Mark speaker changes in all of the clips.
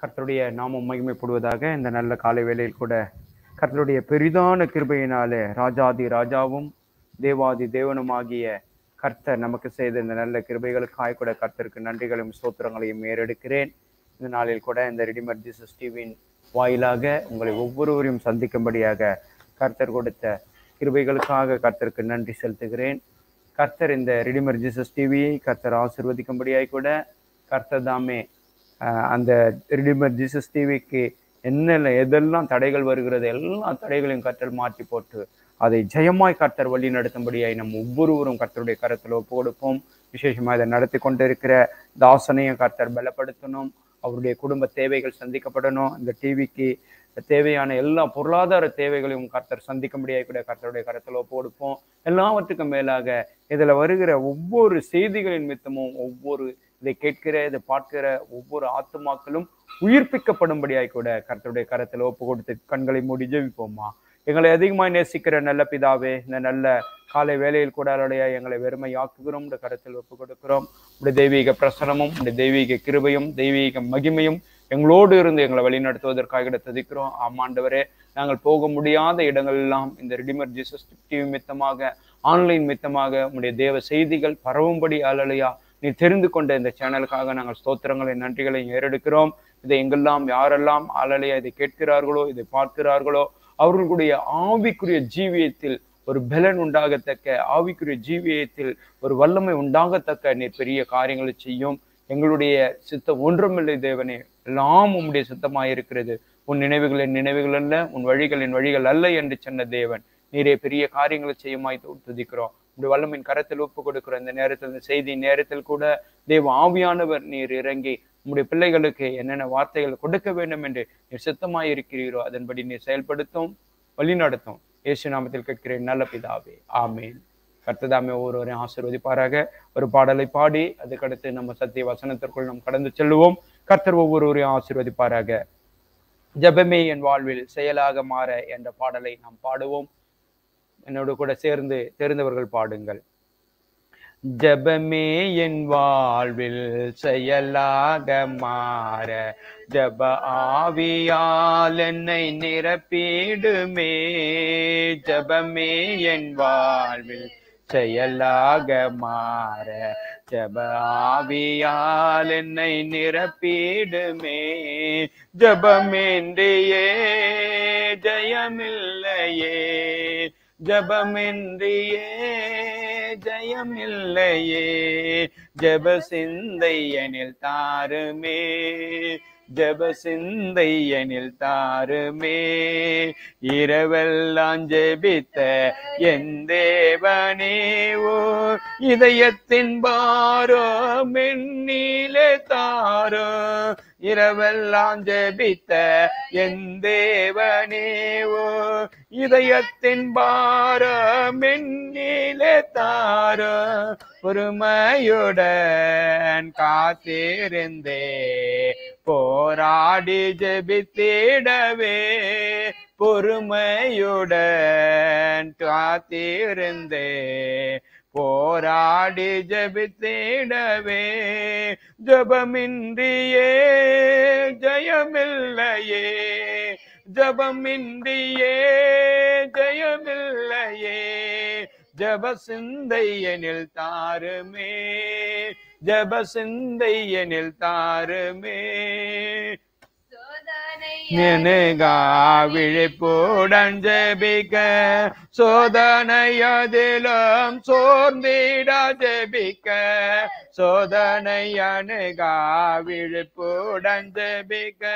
Speaker 1: கர்த்தருடைய நாமம் மகிமைப்படுவதாக இந்த நல்ல காலை வேளையில் கூட கர்த்தருடைய பெரிதான கிருபையினாலே ராஜாதி ராஜாவும் தேவாதி தேவனுமாகிய கர்த்தர் நமக்கு செய்த இந்த நல்ல கிருபைகளுக்காய் கூட கர்த்தருக்கு நன்றிகளையும் ஸ்தோத்திரங்களையும் ஏறெடுக்கிறேன் இந்த நாளில் கூட இந்த ரெடிமேட் ஜீசஸ் டிவியின் வாயிலாக உங்களை ஒவ்வொருவரையும் சந்திக்கும்படியாக கர்த்தர் கொடுத்த கிருபைகளுக்காக கர்த்தருக்கு நன்றி செலுத்துகிறேன் கர்த்தர் இந்த ரெடிமேட் ஜீசஸ் டிவியை கர்த்தர் ஆசிர்வதிக்கும்படியாய் கூட கர்த்தர் தாமே ஆஹ், அந்த ரெடிமேட் ஜீசஸ் டிவிக்கு என்ன எதெல்லாம் தடைகள் வருகிறது எல்லா தடைகளையும் கர்த்தர் மாற்றி போட்டு அதை ஜெயமாய் கர்த்தர் வழி நடத்தும்படியாய் நம் ஒவ்வொருவரும் கர்த்தருடைய கருத்தில் ஒப்பு கொடுப்போம் விசேஷமாக இதை நடத்தி கொண்டிருக்கிற தாசனையும் கர்த்தர் பலப்படுத்தணும் அவருடைய குடும்ப தேவைகள் சந்திக்கப்படணும் இந்த டிவிக்கு தேவையான எல்லா பொருளாதார தேவைகளையும் கர்த்தர் சந்திக்கும்படியாக கூட கர்த்தருடைய கருத்தில் ஒப்பு கொடுப்போம் எல்லாவற்றுக்கும் மேலாக இதில் வருகிற ஒவ்வொரு செய்திகளின் மித்தமும் ஒவ்வொரு இதை கேட்கிற இதை பார்க்கிற ஒவ்வொரு ஆத்துமாக்களும் உயிர்ப்பிக்கப்படும்படியாய் கூட கர்த்தருடைய கரத்தில் ஒப்பு கொடுத்து கண்களை மூடி ஜெபிப்போமா எங்களை அதிகமாய் நேசிக்கிற நல்ல பிதாவே இந்த நல்ல காலை வேளையில் கூட அவருடைய எங்களை வெறுமையாக்குகிறோம் இந்த கரத்தில் ஒப்பு கொடுக்கிறோம் உடைய தெய்வீக பிரசனமும் உடைய தெய்வீக கிருபையும் தெய்வீக மகிமையும் எங்களோடு இருந்து எங்களை வழிநடத்துவதற்காக துதிக்கிறோம் ஆமாண்டவரே நாங்கள் போக முடியாத இடங்கள் எல்லாம் இந்த ரெடிமேட் ஜீசஸ் டிவி மித்தமாக ஆன்லைன் மித்தமாக உடைய தேவ செய்திகள் பரவும்படி அலலையா நீ தெரிந்து கொண்ட இந்த சேனலுக்காக நாங்கள் ஸ்தோத்திரங்களை நன்றிகளை ஏறெடுக்கிறோம் இதை எங்கெல்லாம் யாரெல்லாம் அலலையா இதை கேட்கிறார்களோ இதை பார்க்கிறார்களோ அவர்களுடைய ஆவிக்குரிய ஜீவியத்தில் ஒரு பலன் உண்டாகத்தக்க ஆவிக்குரிய ஜீவியத்தில் ஒரு வல்லமை உண்டாகத்தக்க நீர் பெரிய காரியங்களை செய்யும் எங்களுடைய சித்தம் ஒன்றுமில்லை தேவனே எல்லாம் உம்முடைய சித்தமாய் இருக்கிறது உன் நினைவுகளின் நினைவுகள் அல்ல உன் வழிகளின் வழிகள் அல்ல என்று சொன்ன தேவன் நீரே பெரிய காரியங்களை செய்யுமாய் து- துதிக்கிறோம் உடைய வல்லமின் கரத்தில் ஒப்பு கொடுக்கிறோம் இந்த நேரத்தில் இந்த செய்தி நேரத்தில் கூட தேவ ஆவியானவர் நீர் இறங்கி உம்முடைய பிள்ளைகளுக்கு என்னென்ன வார்த்தைகள் கொடுக்க வேண்டும் என்று நீர் சித்தமாய் இருக்கிறீரோ அதன்படி நீர் செயல்படுத்தும் வழிநடத்தும் இயேசு நாமத்தில் கேட்கிறேன் நல்ல பிதாவே ஆமேன் கர்த்ததாமே ஒருவரையும் ஆசீர்வதிப்பாராக ஒரு பாடலை பாடி அதுக்கடுத்து நம்ம சத்திய வசனத்திற்குள் நாம் கடந்து செல்லுவோம் கர்த்தர் ஒவ்வொருவரையும் ஆசீர்வதிப்பாராக ஜெபமே என் வாழ்வில் செயலாக மாற என்ற பாடலை நாம் பாடுவோம் என்னோடு கூட சேர்ந்து தெரிந்தவர்கள் பாடுங்கள் ஜெபமே என் வாழ்வில் செயலாக மாற ஜப ஆவியால் என்னை நிரப்பிடுமே ஜெபமே என் வாழ்வில் செயலாக மாற ஜப ஆவியால் என்னை நிரப்பிடுமே ஜபமின்றியே ஜெயமில்லையே ஜபமின்றியே ஜெயமில்லையே ஜப சிந்தையனில் தாருமே ஜப சிந்தையனில் தாருமே இரவெல்லாம் ஜெபித்த என் தேவனே ஓ இதயத்தின் பாரோ மென்னிலே தாரோ இரவெல்லாம் ஜெபித்த என் தேவனே ஓ இதயத்தின் பாரோ மென்னிலே தாரோ பொறுமையுடன் காத்திருந்தே போராடி ஜெபித்திடவே பொறுமையுடன் காத்திருந்தே போராடி ஜெபித்திடவே ஜபமின்றியே ஜெயமில்லையே ஜபமின்றியே ஜெயமில்லையே ஜப சிந்தையனில் தாருமே ஜப சிந்தையனில் தாருமே நினைகா விழிப்புடன் ஜெபிக்க சோதனையதிலும் சோர்ந்திட ஜெபிக்க சோதனையனுகா விழிப்புடன் ஜெபிக்க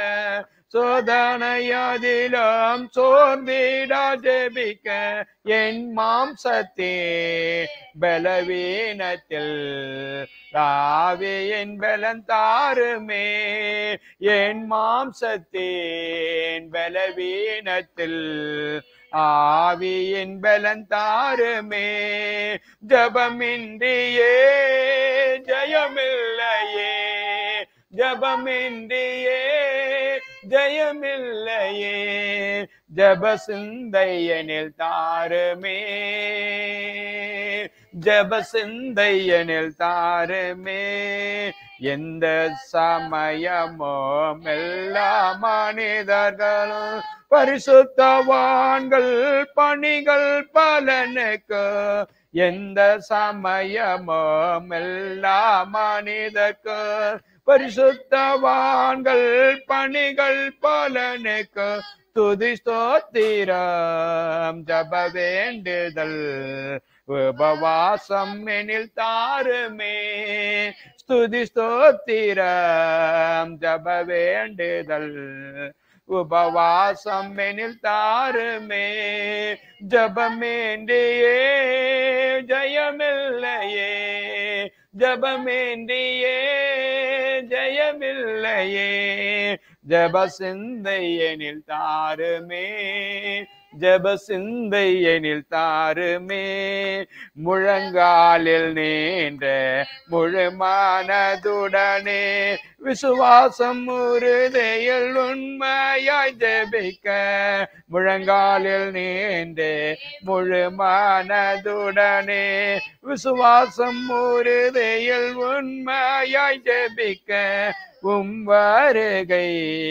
Speaker 1: சோதனையதிலும் சோர்ந்திட ஜெபிக்க என் மாம்சத்தே பலவீனத்தில் ராவியின் பலன் தாருமே என் மாம்சத்தேன் பலவீனத்தில் ஆவியின் பலன் தாருமே ஜபமின்றியே ஜெயமில்லையே ஜபமின்றியே ஜெயமில்லையே ஜப சிந்தையனில் தாருமே ஜப சிந்தையனில் தாருமே எந்த சமயமும் எல்லா மனிதர்களும் பரிசுத்தவான்கள் பணிகள் பலனுக்கு எந்த சமயமும் எல்லா மனிதர்க்கு பரிசுத்தவான்கள் பணிகள் பலனுக்கு துதி ஸ்தோத்திரம் ஜப வேண்டுதல் உபவாசம் எனில் தாருமே ஸ்துதி ஸ்தோத்திரம் ஜப வேண்டுதல் உபவாசம் எனில் தாருமே ஜபமேண்டியே ஜெயமில்லையே ஜபமேண்டியே ஜெயமில்லையே ஜப சிந்தையனில் தாருமே ஜப சிந்தையனில் தாருமே முழங்காலில் நீண்ட முழு மனதுடனே விசுவாசம் உறுதியில் உண்மையாய் ஜெபிக்க முழங்காலில் நீண்ட முழு மனதுடனே விசுவாசம் உறுதியில் உண்மையாய் ஜெபிக்க உம் வருகை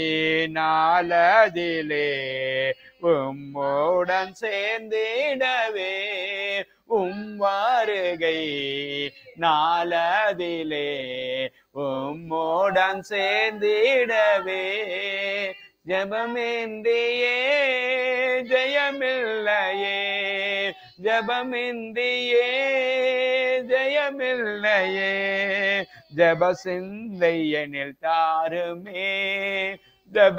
Speaker 1: நாளதிலே உம்முடன் சேர்ந்திடவே உம் வருகை நாளதிலே உம்முடன் சேர்ந்திடவே ஜபமின்றியே ஜெயமில்லையே ஜபமின்றியே ஜெயமில்லையே ஜப சிந்தையனில் தாருமே ஜப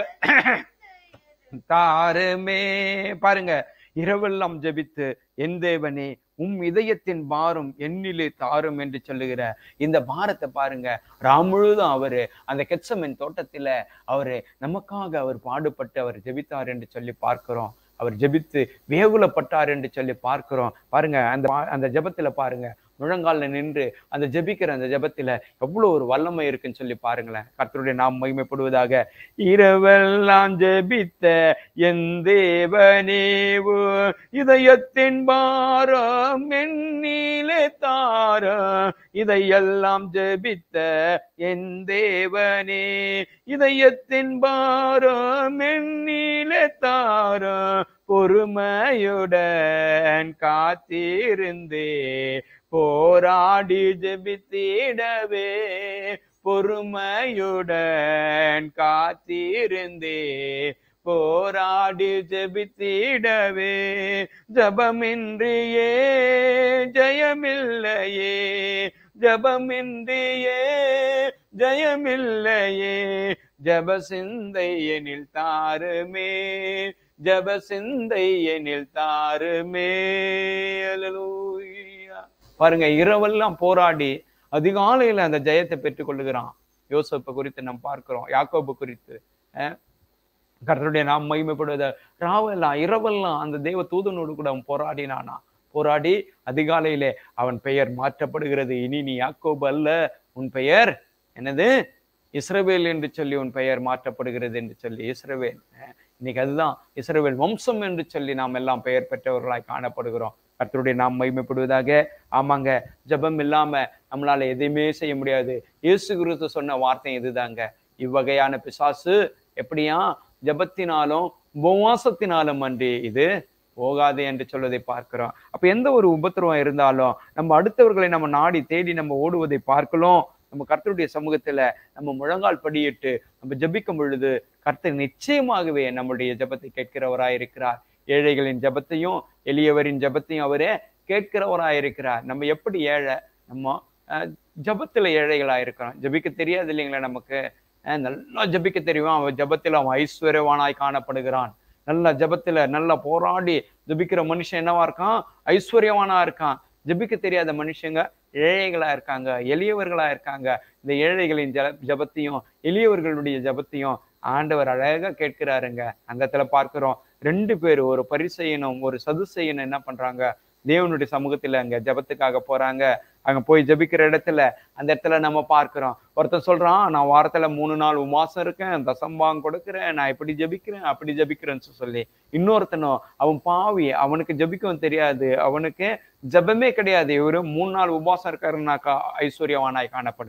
Speaker 1: தாருமே பாருங்க இரவெல்லாம் ஜெபித்து என் தேவனே உம் இதயத்தின் பாரம் என்னிலே தாரும் என்று சொல்லுகிற இந்த பாரத்தை பாருங்க ராம் முழுதும் அவரு அந்த கெச்சமின் தோட்டத்துல அவரு நமக்காக அவர் பாடுபட்டு அவர் ஜெபித்தார் என்று சொல்லி பார்க்கிறோம் அவர் ஜெபித்து வேகுலப்பட்டார் என்று சொல்லி பார்க்கிறோம் பாருங்க அந்த பா- அந்த ஜெபத்துல பாருங்க முழங்கால்ல நின்று அந்த ஜெபிக்கிற அந்த ஜெபத்துல எவ்வளவு ஒரு வல்லமை இருக்குன்னு சொல்லி பாருங்களேன் கர்த்தருடைய நாம் மகிமைப்படுவதாக இரவெல்லாம் ஜெபித்த என் தேவனேவு இதயத்தின் பாரம் என்னிலே தார இதையெல்லாம் ஜெபித்த என் தேவனே இதயத்தின் பாரம் என்னிலே தார பொறுமையுடன் காத்திருந்தே போராடி ஜெபித்திடவே பொறுமையுடன் காத்திருந்தே போராடி ஜெபித்திடவே ஜபமின்றியே ஜெயமில்லையே ஜபமின்றியே ஜெயமில்லையே ஜப சிந்தையனில் தாருமே ஜப சிந்தையனில் தாருமே அல்லேலூயா பாருங்க இரவெல்லாம் போராடி அதிகாலையில அந்த ஜெயத்தை பெற்றுக் கொள்ளுகிறான் யோசப்பை குறித்து நாம் பார்க்கிறோம் யாக்கோபு குறித்து அஹ், கர்த்தருடைய நாம் மகிமைப்படுவத ராவெல்லாம் இரவெல்லாம் அந்த தெய்வ தூதனோடு கூட அவன் போராடினானா போராடி அதிகாலையிலே அவன் பெயர் மாற்றப்படுகிறது இனி நீ யாக்கோபு அல்ல உன் பெயர் என்னது இஸ்ரவேல் என்று சொல்லி உன் பெயர் மாற்றப்படுகிறது என்று சொல்லி இஸ்ரவேல் அஹ், இன்னைக்கு அதுதான் இஸ்ரவேல் வம்சம் என்று சொல்லி நாம் எல்லாம் பெயர் பெற்றவர்களாய் காணப்படுகிறோம் கர்த்தருடைய நாம் மகிமைப்படுவதாக ஆமாங்க ஜெபம் இல்லாம நம்மளால எதையுமே செய்ய முடியாது இயேசு கிறிஸ்து சொன்ன வார்த்தை இதுதாங்க இவ்வகையான பிசாசு எப்படியா ஜெபத்தினாலும் உபவாசத்தினாலும் அன்றி இது போகாது என்று சொல்வதை பார்க்கிறோம் அப்ப எந்த ஒரு உபத்திரவம் இருந்தாலும் நம்ம அடுத்தவர்களை நம்ம நாடி தேடி நம்ம ஓடுவதை பார்க்கலாம் நம்ம கர்த்தருடைய சமூகத்துல நம்ம முழங்கால் படியிட்டு நம்ம ஜெபிக்கும் பொழுது கர்த்தர் நிச்சயமாகவே நம்முடைய ஜெபத்தை கேட்கிறவராய் இருக்கிறார் ஏழைகளின் ஜெபத்தையும் எளியவரின் ஜெபத்தையும் அவரே கேட்கிறவராய் இருக்கிறார் நம்ம எப்படி ஏழை நம்ம அஹ், ஜெபத்துல ஏழைகளா இருக்கிறோம் ஜெபிக்க தெரியாது இல்லைங்களா நமக்கு அஹ், நல்லா ஜெபிக்க தெரியும் அவன் ஜெபத்தில் அவன் ஐஸ்வர்யவானாய் காணப்படுகிறான் நல்லா ஜெபத்துல நல்லா போராடி ஜெபிக்கிற மனுஷன் என்னவா இருக்கான் ஐஸ்வர்யவானா இருக்கான் ஜெபிக்க தெரியாத மனுஷங்க ஏழைகளா இருக்காங்க எளியவர்களா இருக்காங்க இந்த ஏழைகளின் ஜெ ஜெபத்தையும் எளியவர்களுடைய ஜெபத்தையும் ஆண்டவர் அழகா கேட்கிறாருங்க அந்த இடத்துல பார்க்கிறோம் ரெண்டு பேர் ஒரு பரிசெயனும் ஒரு சதுசெயனும் என்ன பண்றாங்க தேவனுடைய சமூகத்துல அங்க ஜெபத்துக்காக போறாங்க அங்க போய் ஜெபிக்கிற இடத்துல அந்த இடத்துல நம்ம பார்க்கிறோம் ஒருத்தன் சொல்றான் நான் வாரத்துல மூணு நாள் உமாசம் இருக்கேன் தசம்பாங்க கொடுக்கிறேன் நான் இப்படி ஜெபிக்கிறேன் அப்படி ஜெபிக்கிறேன்னு சொல்லி இன்னொருத்தனும் அவன் பாவி அவனுக்கு ஜெபிக்கவும் தெரியாது அவனுக்கு ஜெபமே கிடையாது இவரு மூணு நாள் உபவாசம் இருக்காருனாக்கா ஐஸ்வர்யவானாய் காணப்படுகிறார்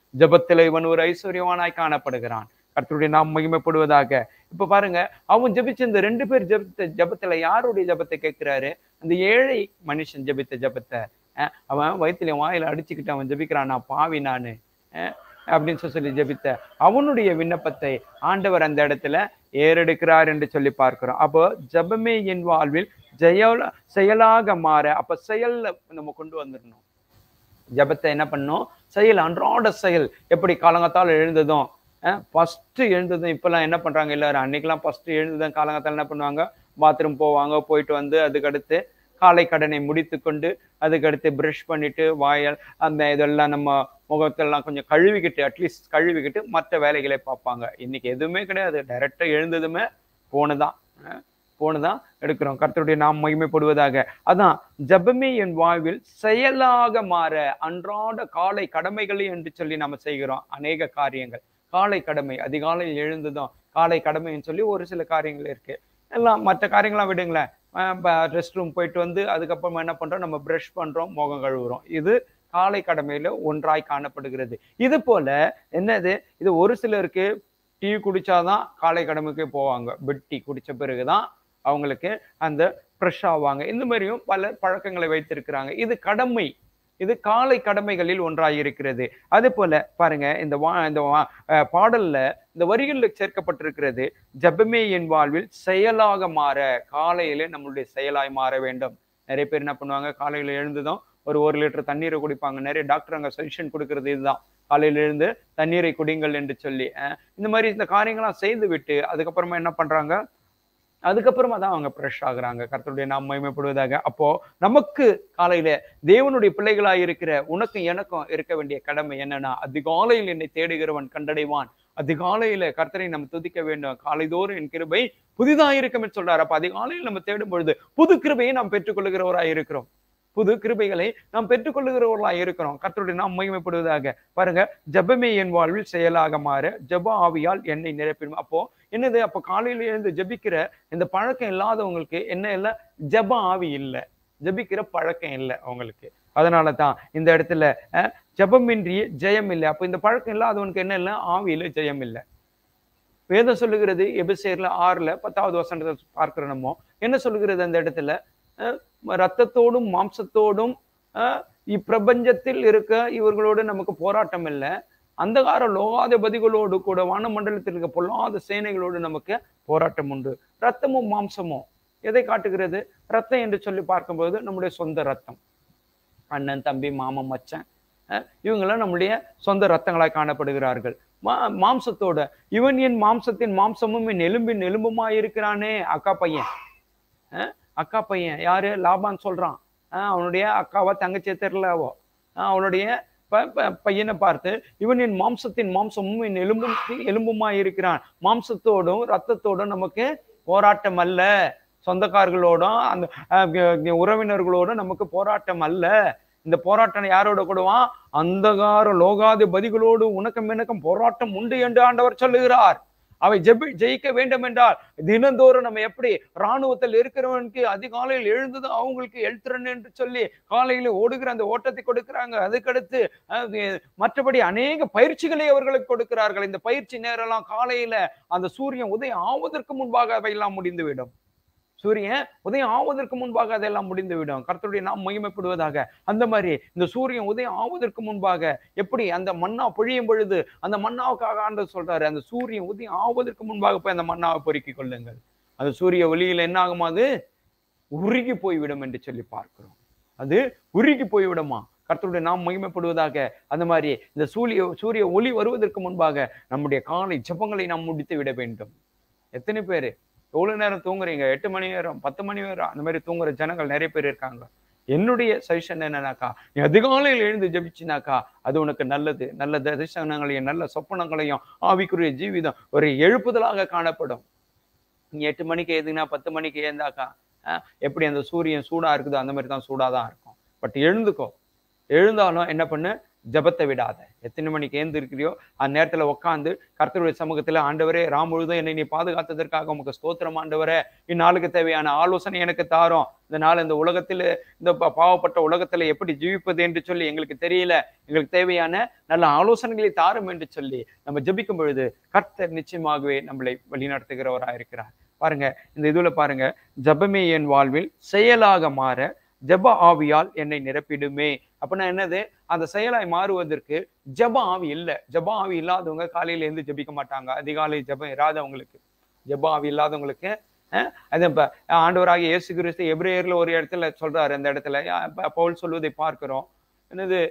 Speaker 1: ஜெபத்துல இவன் ஒரு ஐஸ்வர்யவானாய் காணப்படுகிறான் கர்த்தருடைய நாம் மகிமைப்படுவதாக இப்ப பாருங்க அவன் ஜெபிச்ச இந்த ரெண்டு பேர் ஜெபித்த ஜெபத்துல யாருடைய ஜெபத்தை கேட்கிறாரு அந்த ஏழை மனுஷன் ஜெபித்த ஜெபத்தை அஹ் அவன் வயித்துல வாயில அடிச்சுக்கிட்டு அவன் ஜெபிக்கிறான் நான் பாவி நானு அஹ் அப்படின்னு சொல்லி சொல்லி ஜெபித்த அவனுடைய விண்ணப்பத்தை ஆண்டவர் அந்த இடத்துல ஏறெடுக்கிறார் என்று சொல்லி பார்க்கிறோம் அப்போ ஜெபமே என் வாழ்வில் ஜெய செயலாக மாற அப்ப செயல்ல நம்ம கொண்டு வந்துடணும் ஜெபத்தை என்ன பண்ணணும் செயல் அன்றாட செயல் எப்படி காலங்கத்தால் எழுந்ததும் ஃபர்ஸ்ட் எழுந்ததும் இப்பெல்லாம் என்ன பண்றாங்க எல்லாரும் அன்னைக்கெல்லாம் ஃபர்ஸ்ட் எழுந்ததும் காலங்கத்தால் என்ன பண்ணுவாங்க பாத்ரூம் போவாங்க போயிட்டு வந்து அதுக்கடுத்து காலை கடனை முடித்து கொண்டு அதுக்கடுத்து ப்ரஷ் பண்ணிட்டு வாயல் அந்த இதெல்லாம் நம்ம முகத்தெல்லாம் கொஞ்சம் கழுவிக்கிட்டு அட்லீஸ்ட் கழுவிக்கிட்டு மற்ற வேலைகளை பார்ப்பாங்க இன்னைக்கு எதுவுமே கிடையாது டைரக்டா எழுந்ததுமே போனுதான் போனுதான் எடுக்கிறோம் கர்த்தருடைய நாம் மகிமைப்படுவதாக அதான் ஜெபமே என் வாழ்வில் செயலாக மாற அன்றாட காலை கடமைகளை என்று சொல்லி நம்ம செய்கிறோம் அநேக காரியங்கள் காலை கடமை அதிகாலையில் எழுந்ததும் காலை கடமைன்னு சொல்லி ஒரு சில காரியங்கள் இருக்கு எல்லாம் மற்ற காரியங்களாம் விடுங்களேன் ரெஸ்ட் ரூம் போயிட்டு வந்து அதுக்கப்புறமா என்ன பண்றோம் நம்ம ப்ரஷ் பண்றோம் முகம் கழுவுறோம் இது காலை கடமையில ஒன்றாய் காணப்படுகிறது இது போல என்னது இது ஒரு சிலருக்கு டீ குடிச்சாதான் காலை கடமைக்கு போவாங்க பெட் டீ குடிச்ச பிறகுதான் அவங்களுக்கு அந்த ஃப்ரெஷ் ஆவாங்க இந்த மாதிரியும் பல பழக்கங்களை வைத்திருக்கிறாங்க இது கடமை இது காலை கடமைகளில் ஒன்றாய் இருக்கிறது அதே போல பாருங்க இந்த வா இந்த வா- அஹ் பாடல்ல இந்த வரிகளில் சேர்க்கப்பட்டிருக்கிறது ஜெபமே என் வாழ்வில் செயலாக மாற காலையில நம்மளுடைய செயலாய் மாற வேண்டும் நிறைய பேர் என்ன பண்ணுவாங்க காலையில எழுந்ததும் ஒரு ஒரு லிட்டர் தண்ணீரை குடிப்பாங்க நிறைய டாக்டர் அங்க சஜஷன் கொடுக்கறது இதுதான் காலையில எழுந்து தண்ணீரை குடிங்கள் என்று சொல்லி அஹ் இந்த மாதிரி இந்த காரியங்கள்லாம் செய்து விட்டு அதுக்கப்புறமா என்ன பண்றாங்க அதுக்கப்புறமா தான் அவங்க ஃப்ரெஷ் ஆகுறாங்க கர்த்தருடைய நாம் மகிமைப்படுவதாக அப்போ நமக்கு காலையில தேவனுடைய பிள்ளைகளாய் இருக்கிற உனக்கும் எனக்கும் இருக்க வேண்டிய கடமை என்னன்னா அதிகாலையில் என்னை தேடுகிறவன் கண்டடைவான் அதிகாலையில கர்த்தரை நம்ம துதிக்க வேண்டும் காலைதோறும் என் கிருபை புதிதாக இருக்கும் சொல்றாரு அப்ப அதிகாலையில் நம்ம தேடும் பொழுது புது கிருபையை நாம் பெற்றுக்கொள்கிறவராய் இருக்கிறோம் புது கிருபைகளை நாம் பெற்றுக்கொள்ளுகிறவர்களாய் இருக்கிறோம் கர்த்தருடைய நாம் மகிமைப்படுவதாக பாருங்க ஜெபமே என் வாழ்வில் செயலாக மாற ஜெப ஆவியால் என்னை நிரப்பிடும் அப்போ என்னது அப்போ காலையில எழுந்து ஜெபிக்கிற இந்த பழக்கம் இல்லாதவங்களுக்கு என்ன இல்லை ஜெப ஆவி இல்லை ஜெபிக்கிற பழக்கம் இல்லை அவங்களுக்கு அதனால தான் இந்த இடத்துல அஹ், ஜெபமின்றி ஜெயம் இல்லை அப்போ இந்த பழக்கம் இல்லாதவனுக்கு என்ன இல்லை ஆவியில ஜெயம் இல்லை வேதம் சொல்லுகிறது எபிசேர்ல ஆறுல பத்தாவது வசனத்தை பார்க்கிறோம் நம்ம என்ன சொல்லுகிறது அந்த இடத்துல அஹ், ரத்தத்தோடும் மாம்சத்தோடும் அஹ், இப்பிரபஞ்சத்தில் இருக்க இவர்களோடு நமக்கு போராட்டம் இல்லை அந்தகார லோகாதிபதிகளோடு கூட வானமண்டலத்தில் இருக்க பொல்லாத சேனைகளோடு நமக்கு போராட்டம் உண்டு ரத்தமும் மாம்சமும் எதை காட்டுகிறது ரத்தம் என்று சொல்லி பார்க்கும்போது நம்முடைய சொந்த ரத்தம் அண்ணன் தம்பி மாமன் மச்சான் அஹ் இவங்கெல்லாம் நம்முடைய சொந்த ரத்தங்களாய் காணப்படுகிறார்கள் மா மாம்சத்தோட இவன் என் மாம்சத்தின் மாம்சமும் என் எலும்பின் எலும்புமாய் இருக்கிறானே அக்கா பையன் அஹ் அக்கா பையன் யாரு லாபான் சொல்றான் அஹ் அவனுடைய அக்காவா தங்கச்சியை தெரியலவோ அஹ் அவனுடைய ப- ப- பையனை பார்த்து இவன் என் மாம்சத்தின் மாம்சமும் என் எலும்பும் எலும்புமாய் இருக்கிறான் மாம்சத்தோடும் ரத்தத்தோடும் நமக்கு போராட்டம் அல்ல சொந்தக்காரர்களோடும் அந்த அஹ், க- உறவினர்களோடும் நமக்கு போராட்டம் அல்ல இந்த போராட்டம் யாரோட கூடுவான் அந்தகார லோகாதிபதிகளோடு உனக்கும் எனக்கும் போராட்டம் உண்டு என்று ஆண்டவர் சொல்லுகிறார் அவை ஜெபி ஜெயிக்க வேண்டும் என்றால் தினந்தோறும் நம்ம எப்படி ராணுவத்தில் இருக்கிறவனுக்கு அதிகாலையில் எழுந்ததும் அவங்களுக்கு எழுத்துறன் என்று சொல்லி காலையில ஓடுகிற அந்த ஓட்டத்தை கொடுக்கிறாங்க அதுக்கடுத்து அஹ், மற்றபடி அநேக பயிற்சிகளை அவர்களுக்கு கொடுக்கிறார்கள் இந்த பயிற்சி நேரம்லாம் காலையில அந்த சூரியன் உதயம் ஆவதற்கு முன்பாக அவையெல்லாம் முடிந்துவிடும் சூரியன் உதயம் ஆவதற்கு முன்பாக அதெல்லாம் முடிந்து விடும் கர்த்தருடைய நாம் மகிமைப்படுவதாக அந்த மாதிரி இந்த சூரியன் உதயம் ஆவதற்கு முன்பாக எப்படி அந்த மண்ணா பொழியும் பொழுது அந்த மண்ணாவுக்காக ஆண்டவர் சொல்றாரு அந்த சூரியன் உதயம் ஆவதற்கு முன்பாக போய் அந்த மண்ணாவை பொறுக்கிக் கொள்ளுங்கள் அந்த சூரிய ஒளியில என்ன ஆகுமா அது உருகி போய்விடும் என்று சொல்லி பார்க்கிறோம் அது உருகி போய்விடுமா கர்த்தருடைய நாம் மகிமைப்படுவதாக அந்த மாதிரி இந்த சூரிய சூரிய ஒளி வருவதற்கு முன்பாக நம்முடைய காலை ஜெபங்களை நாம் முடித்து விட வேண்டும் எத்தனை பேர் எவ்வளவு நேரம் தூங்குறீங்க எட்டு மணி நேரம் பத்து மணி நேரம் அந்த மாதிரி தூங்குற ஜனங்கள் நிறைய பேர் இருக்காங்க என்னுடைய சஜஷன் என்னன்னாக்கா நீ அதிகாலையில் எழுந்து ஜெபிச்சினாக்கா அது உனக்கு நல்லது நல்ல தரிசனங்களையும் நல்ல சொப்பனங்களையும் ஆவிக்குரிய ஜீவிதம் ஒரு எழுப்புதலாக காணப்படும் நீ எட்டு மணிக்கு எழுதுனா பத்து மணிக்கு எழுந்தாக்கா அஹ், எப்படி அந்த சூரியன் சூடா இருக்குதோ அந்த மாதிரி தான் சூடா தான் இருக்கும் பட் எழுந்துக்கோ எழுந்தாலும் என்ன பண்ணு ஜெபத்தை விடாத எத்தனை மணிக்கு ஏந்து இருக்கிறியோ அந்த நேரத்துல உட்காந்து கர்த்தருடைய சமூகத்துல ஆண்டவரே ராம் முழுதும் என்னை நீ பாதுகாத்ததற்காக உமக்கு ஸ்தோத்திரம் ஆண்டவரே இந்நாளுக்கு தேவையான ஆலோசனை எனக்கு தாரோம் இந்த நாள் இந்த உலகத்துல இந்த பா- பாவப்பட்ட உலகத்துல எப்படி ஜீவிப்பது என்று சொல்லி எங்களுக்கு தெரியல எங்களுக்கு தேவையான நல்ல ஆலோசனைகளை தாரும் என்று சொல்லி நம்ம ஜெபிக்கும் பொழுது கர்த்தர் நிச்சயமாகவே நம்மளை வழிநடத்துகிறவராக இருக்கிறார் பாருங்க இந்த இதுல பாருங்க ஜெபமே என் வாழ்வில் செயலாக மாற ஜெப ஆவியால் என்னை நிரப்பிடுமே அப்படின்னா என்னது அந்த செயலாய் மாறுவதற்கு ஜெப ஆவி இல்லை ஜெப ஆவி இல்லாதவங்க காலையில இருந்து ஜெபிக்க மாட்டாங்க அதிகாலை ஜெபம் இராதவங்களுக்கு ஜெப ஆவி இல்லாதவங்களுக்கு அஹ், அது இப்ப ஆண்டவராகிய இயேசு கிறிஸ்து எபிரேயர்ல ஒரு இடத்துல சொல்றாரு அந்த இடத்துல அஹ், ப- பவுல் சொல்வதை பார்க்கிறோம் என்னது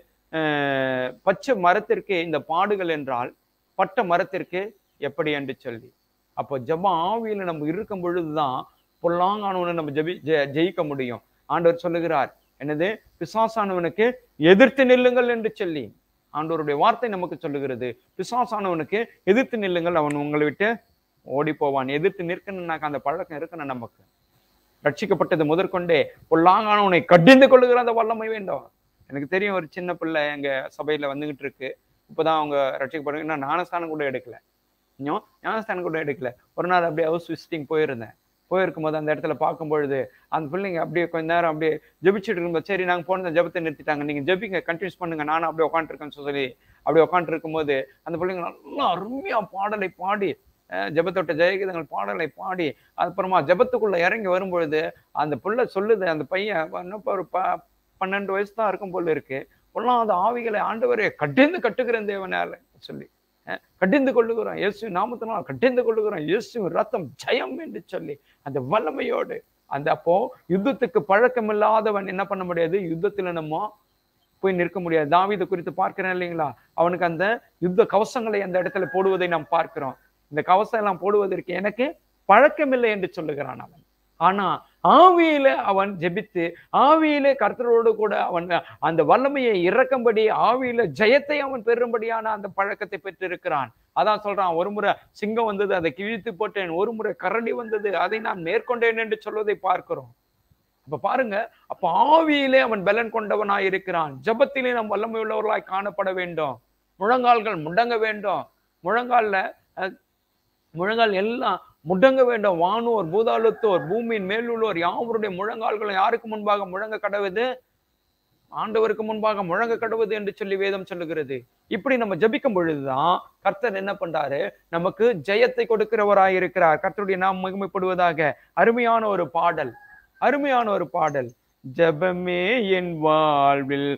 Speaker 1: அஹ், பச்சை மரத்திற்கு இந்த பாடுகள் என்றால் பட்ட மரத்திற்கு எப்படி என்று சொல்லி அப்போ ஜெப ஆவியில நம்ம இருக்கும் பொழுதுதான் பொல்லாங்கானவனை நம்ம ஜெபி ஜெ- ஜெயிக்க முடியும் ஆண்டவர் சொல்லுகிறார் என்னது பிசாசானவனுக்கு எதிர்த்து நில்லுங்கள் என்று சொல்லி ஆண்டவருடைய வார்த்தை நமக்கு சொல்லுகிறது பிசாசானவனுக்கு எதிர்த்து நில்லுங்கள் அவன் உங்களை விட்டு ஓடி போவான் எதிர்த்து நிற்கணும்னாக்க அந்த பழக்கம் இருக்கணும் நமக்கு ரட்சிக்கப்பட்டது முதற்கொண்டே பொல்லாங்கானவனை கடிந்து கொள்ளுகிற அந்த வல்லமை வேண்டும் எனக்கு தெரியும் ஒரு சின்ன பிள்ளை எங்க சபையில வந்துகிட்டு இருக்கு இப்பதான் அவங்க ரட்சிக்கப்படுங்க நான் ஞானஸ்தானம் கூட எடுக்கல இன்னும் ஞானஸ்தானம் கூட எடுக்கல ஒரு நாள் அப்படியே ஹவுஸ் விசிட்டிங் போயிருந்தேன் போயிருக்கும் போது அந்த இடத்துல பார்க்கும் பொழுது அந்த பிள்ளைங்க அப்படியே கொஞ்ச நேரம் அப்படியே ஜெபிச்சுட்டு இருக்கும்போது சரி நாங்க போன ஜெபத்தை நிறுத்திட்டாங்க நீங்க ஜெபிங்க கண்டினியூஸ் பண்ணுங்க நானும் அப்படியே உட்காந்துருக்கேன்னு சொல்லி அப்படியே உட்காந்துட்டு இருக்கும்போது அந்த பிள்ளைங்க நல்லா அருமையா பாடலை பாடி அஹ், ஜெபத்தோட்ட ஜெயகீதங்கள் பாடலை பாடி அப்புறமா ஜெபத்துக்குள்ள இறங்கி வரும்பொழுது அந்த புள்ள சொல்லுது அந்த பையன் இன்னும் இப்ப ஒரு ப பன்னெண்டு வயசு தான் இருக்கும் போல இருக்கு பொல்லாத ஆவிகளை ஆண்டவரே கட்டிந்து கட்டுகிறேன் தேவனால சொல்லி அஹ், கடிந்து கொள்ளுகிறோம் இயேசு நாமத்தினால் கடிந்து கொள்ளுகிறோம் இயேசு ரத்தம் ஜெயம் என்று சொல்லி அந்த வல்லமையோடு அந்த அப்போ யுத்தத்துக்கு பழக்கம் இல்லாதவன் என்ன பண்ண முடியாது யுத்தத்துல நம்ம போய் நிற்க முடியாது தாவீது குறித்து பார்க்கிறேன் இல்லைங்களா அவனுக்கு அந்த யுத்த கவசங்களை அந்த இடத்துல போடுவதை நாம் பார்க்கிறோம் இந்த கவசம் எல்லாம் போடுவதற்கு எனக்கு பழக்கமில்லை என்று சொல்லுகிறான் அவன் ஆனா ஆவியில அவன் ஜெபித்து ஆவியிலே கர்த்தரோடு கூட அவன் அந்த வல்லமையை இறக்கும்படி ஆவியில ஜெயத்தை அவன் பெறும்படியான அந்த பழக்கத்தை பெற்றிருக்கிறான் அதான் சொல்றான் ஒரு முறை சிங்கம் வந்தது அதை கிழித்து போட்டேன் ஒரு முறை கரடி வந்தது அதை நான் மேற்கொண்டேன் என்று சொல்வதை பார்க்கிறோம் அப்ப பாருங்க அப்ப ஆவியிலே அவன் பலன் கொண்டவனாய் இருக்கிறான் ஜெபத்திலே நாம் வல்லமை உள்ளவர்களாய் காணப்பட வேண்டும் முழங்கால்கள் முடங்க வேண்டும் முழங்கால்ல அஹ், முழங்கால் எல்லாம் முடங்க வேண்டும் வானோர் பூதாளத்தோர் பூமியின் மேலுள்ளோர் யாவருடைய முழங்கால்களை யாருக்கு முன்பாக முழங்க கடவுது ஆண்டவருக்கு முன்பாக முழங்க கடவுது என்று சொல்லி வேதம் சொல்லுகிறது இப்படி நம்ம ஜெபிக்கும் பொழுதுதான் கர்த்தர் என்ன பண்றாரு நமக்கு ஜெயத்தை கொடுக்கிறவராய் இருக்கிறார் கர்த்தருடைய நாம் மகிமைப்படுவதாக அருமையான ஒரு பாடல் அருமையான ஒரு பாடல் ஜெபமே என் வாழ்வில்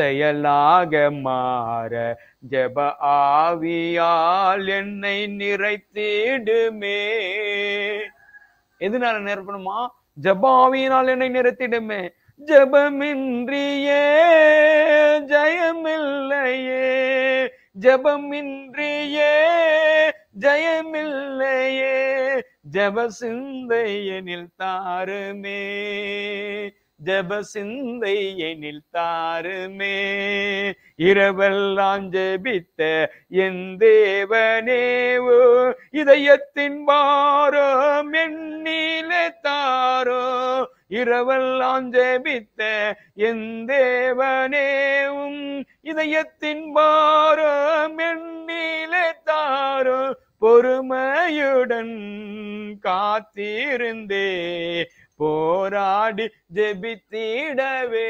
Speaker 1: செயலாக மாற ஜெப ஆவியால் என்னை நிறைத்திடுமே எதனால நிரப்பணுமா ஜெப ஆவியினால் என்னை நிறைத்திடுமே ஜெபமின்றியே ஜெயமில்லையே ஜெபமின்றியே ஜெயமில்லையே ஜெப சிந்தை எனில் தாருமே ஜெப சிந்தை எனில் தாருமே இரவெல்லாம் ஜெபித்த என் தேவனேவோ இதயத்தின் பாரம் எண்ணிலே தாரோ இரவெல்லாம் ஜெபித்த என் தேவனேவும் இதயத்தின் பாரம் எண்ணிலே தாரோ பொறுமையுடன் காத்திருந்தே போராடி ஜெபித்திடவே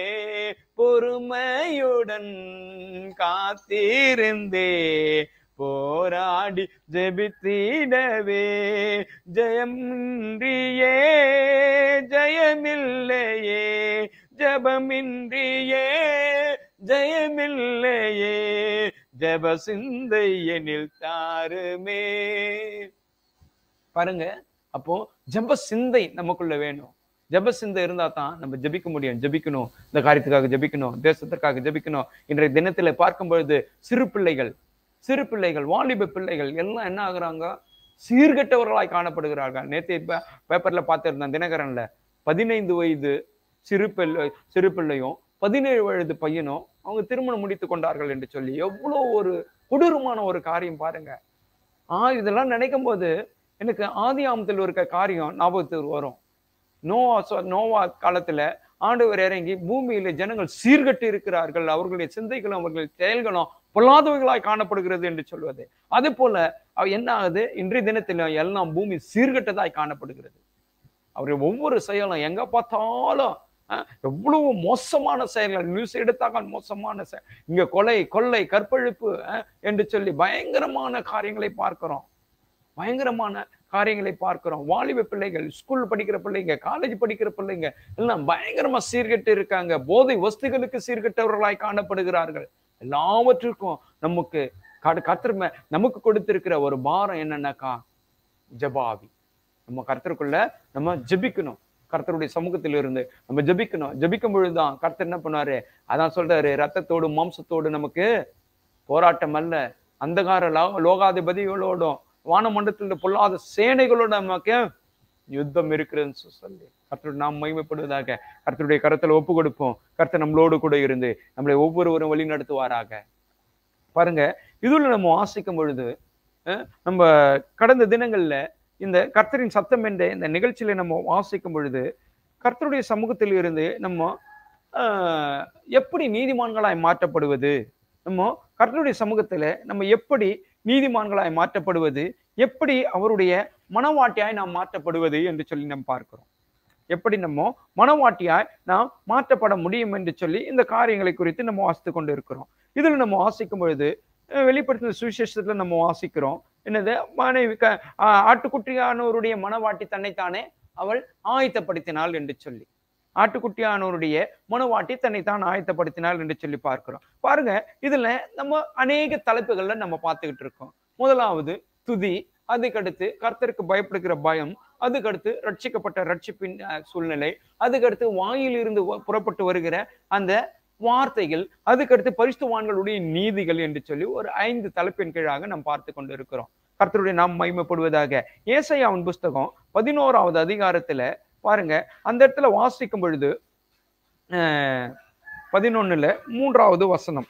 Speaker 1: பொறுமையுடன் காத்திருந்தே போராடி ஜெபித்திடவே ஜெயமின்றியே ஜெயமில்லையே ஜபமின்றியே ஜெயமில்லையே ஜப சிந்தை எனில் தாருமே பாருங்க அப்போ ஜப சிந்தை நமக்குள்ள வேணும் ஜப சிந்தை இருந்தா தான் நம்ம ஜெபிக்க முடியும் ஜெபிக்கணும் இந்த காரியத்துக்காக ஜெபிக்கணும் தேசத்திற்காக ஜெபிக்கணும் இன்றைய தினத்துல பார்க்கும் பொழுது சிறு பிள்ளைகள் சிறு பிள்ளைகள் வாலிப பிள்ளைகள் எல்லாம் என்ன ஆகுறாங்க சீர்கெட்டவர்களாய் காணப்படுகிறார்கள் நேற்று பேப்பர்ல பார்த்திருந்தேன் தினகரன்ல பதினைந்து வயது சிறு பிள்ளை சிறு பிள்ளையும் பதினேழு வயது பையனும் அவங்க திருமணம் முடித்து கொண்டார்கள் என்று சொல்லி எவ்வளோ ஒரு கொடூரமான ஒரு காரியம் பாருங்க ஆ இதெல்லாம் நினைக்கும் போது எனக்கு ஆதி ஆமத்தில் இருக்க காரியம் ஞாபகத்துக்கு வரும் நோவா சொ- நோவா காலத்துல ஆண்டவர் இறங்கி பூமியில ஜனங்கள் சீர்கட்டு இருக்கிறார்கள் அவர்களுடைய சிந்தைகளும் அவர்களுடைய செயல்களும் பொல்லாதவைகளாய் காணப்படுகிறது என்று சொல்வது அது போல அவ என்ன ஆகுது இன்றைய தினத்துல எல்லாம் பூமி சீர்கட்டதாய் காணப்படுகிறது அவருடைய ஒவ்வொரு செயலும் எங்க பார்த்தாலும் அஹ், எவ்வளவு மோசமான செயல்கள் நியூஸ் எடுத்தாக்க மோசமான செயல் இங்க கொலை கொள்ளை கற்பழிப்பு அஹ், என்று சொல்லி பயங்கரமான காரியங்களை பார்க்கிறோம் பயங்கரமான காரியங்களை பார்க்கிறோம் வாலிப பிள்ளைகள் ஸ்கூல் படிக்கிற பிள்ளைங்க காலேஜ் படிக்கிற பிள்ளைங்க எல்லாம் பயங்கரமா சீர்கெட்டு இருக்காங்க போதை வஸ்துகளுக்கு சீர்கெட்டவர்களாய் காணப்படுகிறார்கள் எல்லாவற்றிற்கும் நமக்கு கத்திர நமக்கு கொடுத்திருக்கிற ஒரு பாரம் என்னன்னாக்கா ஜபாவி நம்ம கர்த்தருக்குள்ள நம்ம ஜெபிக்கணும் கர்த்தருடைய சமூகத்தில் இருந்து நம்ம ஜெபிக்கணும் ஜெபிக்கும் பொழுதுதான் கர்த்தர் என்ன பண்ணாரு அதான் சொல்றாரு ரத்தத்தோடு மாம்சத்தோடு நமக்கு போராட்டம் அல்ல அந்தகார லோ- லோகாதிபதிகளோடும் வானமண்டலத்தில் பொல்லாத சேனைகளோட நமக்கு யுத்தம் இருக்குதுன்னு சொ- சொல்லி கர்த்தருடைய நாம் மகிமைப்படுவதாக கர்த்தருடைய கரத்துல ஒப்பு கொடுப்போம் கர்த்தர் நம்மளோடு கூட இருந்து நம்மளை ஒவ்வொருவரும் வழி நடத்துவாராக பாருங்க இதுல நம்ம வாசிக்கும் பொழுது அஹ், நம்ம கடந்த தினங்கள்ல இந்த கர்த்தரின் சத்தம் என்ற இந்த நிகழ்ச்சியில நம்ம வாசிக்கும் பொழுது கர்த்தருடைய சமூகத்தில் இருந்து நம்ம ஆஹ், எப்படி நீதிமான்களாய் மாற்றப்படுவது நம்ம கர்த்தருடைய சமூகத்துல நம்ம எப்படி நீதிமான்களாய் மாற்றப்படுவது எப்படி அவருடைய மனவாட்டியாய் நாம் மாற்றப்படுவது என்று சொல்லி நம்ம பார்க்கிறோம் எப்படி நம்ம மனவாட்டியாய் நாம் மாற்றப்பட முடியும் என்று சொல்லி இந்த காரியங்களை குறித்து நம்ம வாசித்து கொண்டு இருக்கிறோம் இதில் நம்ம வாசிக்கும் பொழுது அஹ், வெளிப்படுத்தின சுவிசேஷத்துல நம்ம வாசிக்கிறோம் என்னது மனைவி க- ஆஹ், ஆட்டுக்குட்டியானவருடைய மனவாட்டி தன்னைத்தானே அவள் ஆயத்தப்படுத்தினாள் என்று சொல்லி ஆட்டுக்குட்டியானவருடைய மனவாட்டி தன்னைத்தான் ஆயத்தப்படுத்தினாள் என்று சொல்லி பார்க்கிறோம் பாருங்க இதுல நம்ம அநேக தலைப்புகள்ல நம்ம பார்த்துக்கிட்டு இருக்கோம் முதலாவது துதி அதுக்கடுத்து கர்த்தருக்கு பயப்படுகிற பயம் அதுக்கடுத்து ரட்சிக்கப்பட்ட ரட்சிப்பின் அஹ், சூழ்நிலை அதுக்கடுத்து வாயில் இருந்து வ- புறப்பட்டு வருகிற அந்த வார்த்தைகள் அதுக்கடுத்து பரிசுத்தவான்களுடைய நீதிகள் என்று சொல்லி ஒரு ஐந்து தலைப்பின் கீழாக நாம் பார்த்து கொண்டு இருக்கிறோம் கர்த்தருடைய நாம் மகிமைப்படுவதாக ஏசாயாவின் புஸ்தகம் பதினோராவது அதிகாரத்துல பாருங்க அந்த இடத்துல வாசிக்கும் பொழுது அஹ், பதினொன்னுல மூன்றாவது வசனம்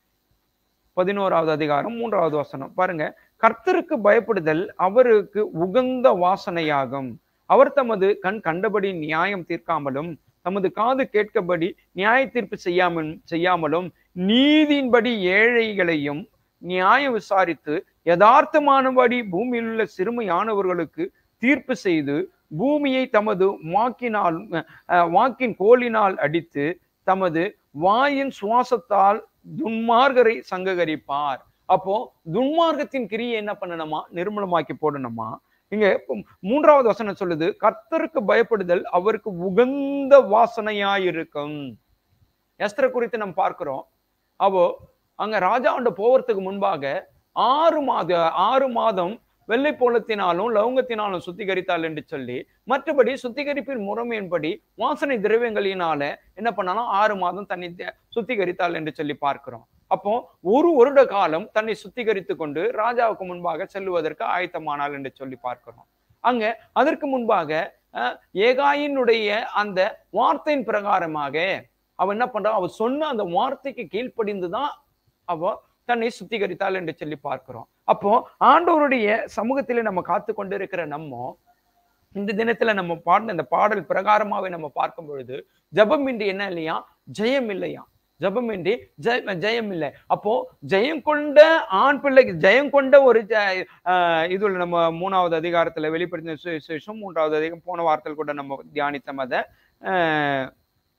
Speaker 1: பதினோராவது அதிகாரம் மூன்றாவது வசனம் பாருங்க கர்த்தருக்கு பயப்படுதல் அவருக்கு உகந்த வாசனையாகும் அவர் தமது கண் கண்டபடி நியாயம் தீர்க்காமலும் தமது காது கேட்கபடி நியாய தீர்ப்பு செய்யாமல் செய்யாமலும் நீதியின்படி ஏழைகளையும் நியாயம் விசாரித்து யதார்த்தமானபடி பூமியில் உள்ள சிறுமையானவர்களுக்கு தீர்ப்பு செய்து பூமியை தமது வாக்கினால் அஹ், வாக்கின் கோலினால் அடித்து தமது வாயின் சுவாசத்தால் துன்மார்கரை சங்ககரிப்பார் அப்போ துன்மார்க்கத்தின் கிரியை என்ன பண்ணணுமா நிர்மூலமாக்கி போடணுமா இங்க இப்ப மூன்றாவது வசனம் சொல்லுது கர்த்தருக்கு பயப்படுதல் அவருக்கு உகந்த வாசனையாயிருக்கும் எஸ்தரை குறித்து நம்ம பார்க்கிறோம் அவோ அங்க ராஜாண்ட போவதுக்கு முன்பாக ஆறு மாத ஆறு மாதம் வெள்ளை போலத்தினாலும் லவங்கத்தினாலும் சுத்திகரித்தாள் என்று சொல்லி மற்றபடி சுத்திகரிப்பின் முறைமையின்படி வாசனை திரவியங்களினால என்ன பண்ணாலும் ஆறு மாதம் தன்னை த- சுத்திகரித்தாள் என்று சொல்லி பார்க்கிறோம் அப்போ ஒரு வருட காலம் தன்னை சுத்திகரித்து கொண்டு ராஜாவுக்கு முன்பாக செல்லுவதற்கு ஆயத்தமானாள் என்று சொல்லி பார்க்கிறோம் அங்க அதற்கு முன்பாக அஹ், ஏகாயினுடைய அந்த வார்த்தையின் பிரகாரமாக அவ என்ன பண்றா அவ சொன்ன அந்த வார்த்தைக்கு கீழ்ப்படிந்துதான் அவ தன்னை சுத்திகரித்தாள் என்று சொல்லி பார்க்கிறோம் அப்போ ஆண்டவருடைய சமூகத்திலே நம்ம காத்து கொண்டு இருக்கிற நம்ம இந்த தினத்துல நம்ம பாடின இந்த பாடல் பிரகாரமாவே நம்ம பார்க்கும் பொழுது ஜெபம் இன்றி என்ன இல்லையா ஜெயம் இல்லையா ஜெபம் இன்றி ஜெய ஜெயம் இல்லை அப்போ ஜெயம் கொண்ட ஆண் பிள்ளைக்கு ஜெயம் கொண்ட ஒரு ஜ- ஆஹ் இதுல நம்ம மூணாவது அதிகாரத்துல வெளிப்படுத்தின சுவிசேஷம் மூன்றாவது அதிகாரம் போன வாரத்தில் கூட நம்ம தியானித்தோம் அதை ஆஹ்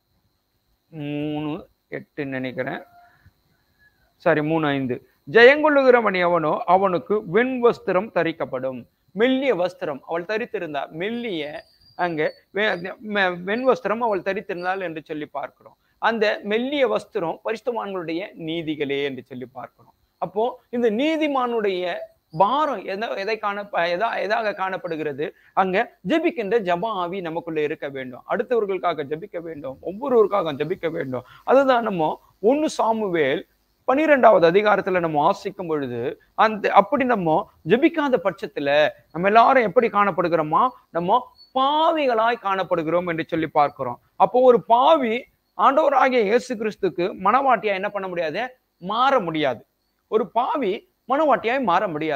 Speaker 1: மூணு எட்டு நினைக்கிறேன் சாரி மூணு ஐந்து ஜெயங்கொள்ளுகிறவன் எவனோ அவனுக்கு வெண் வஸ்திரம் தரிக்கப்படும் மெல்லிய வஸ்திரம் அவள் தரித்திருந்தா மெல்லிய அங்க வெ- மெ- வெண் வஸ்திரம் அவள் தரித்திருந்தாள் என்று சொல்லி பார்க்கிறோம் அந்த மெல்லிய வஸ்திரம் பரிசுத்தவான்களுடைய நீதிகளே என்று சொல்லி பார்க்கிறோம் அப்போ இந்த நீதிமானுடைய பாரம் எதை எதை காண எதா எதாக காணப்படுகிறது அங்க ஜெபிக்கின்ற ஜப ஆவி நமக்குள்ள இருக்க வேண்டும் அடுத்தவர்களுக்காக ஜெபிக்க வேண்டும் ஒவ்வொருவருக்காக ஜெபிக்க வேண்டும் அதுதான் நம்ம ஒன்னு சாமுவேல் பனிரெண்டாவது அதிகாரத்துல நம்ம வாசிக்கும் பொழுது அந்த அப்படி நம்ம ஜெபிக்காத பட்சத்துல நம்ம எல்லாரும் எப்படி காணப்படுகிறோமா நம்ம பாவிகளாய் காணப்படுகிறோம் என்று சொல்லி பார்க்கிறோம் அப்போ ஒரு பாவி ஆண்டவராகிய இயேசு கிறிஸ்துக்கு மனவாட்டியா என்ன பண்ண முடியாது மாற முடியாது ஒரு பாவி மனவாட்டியாய் மாற முடியாது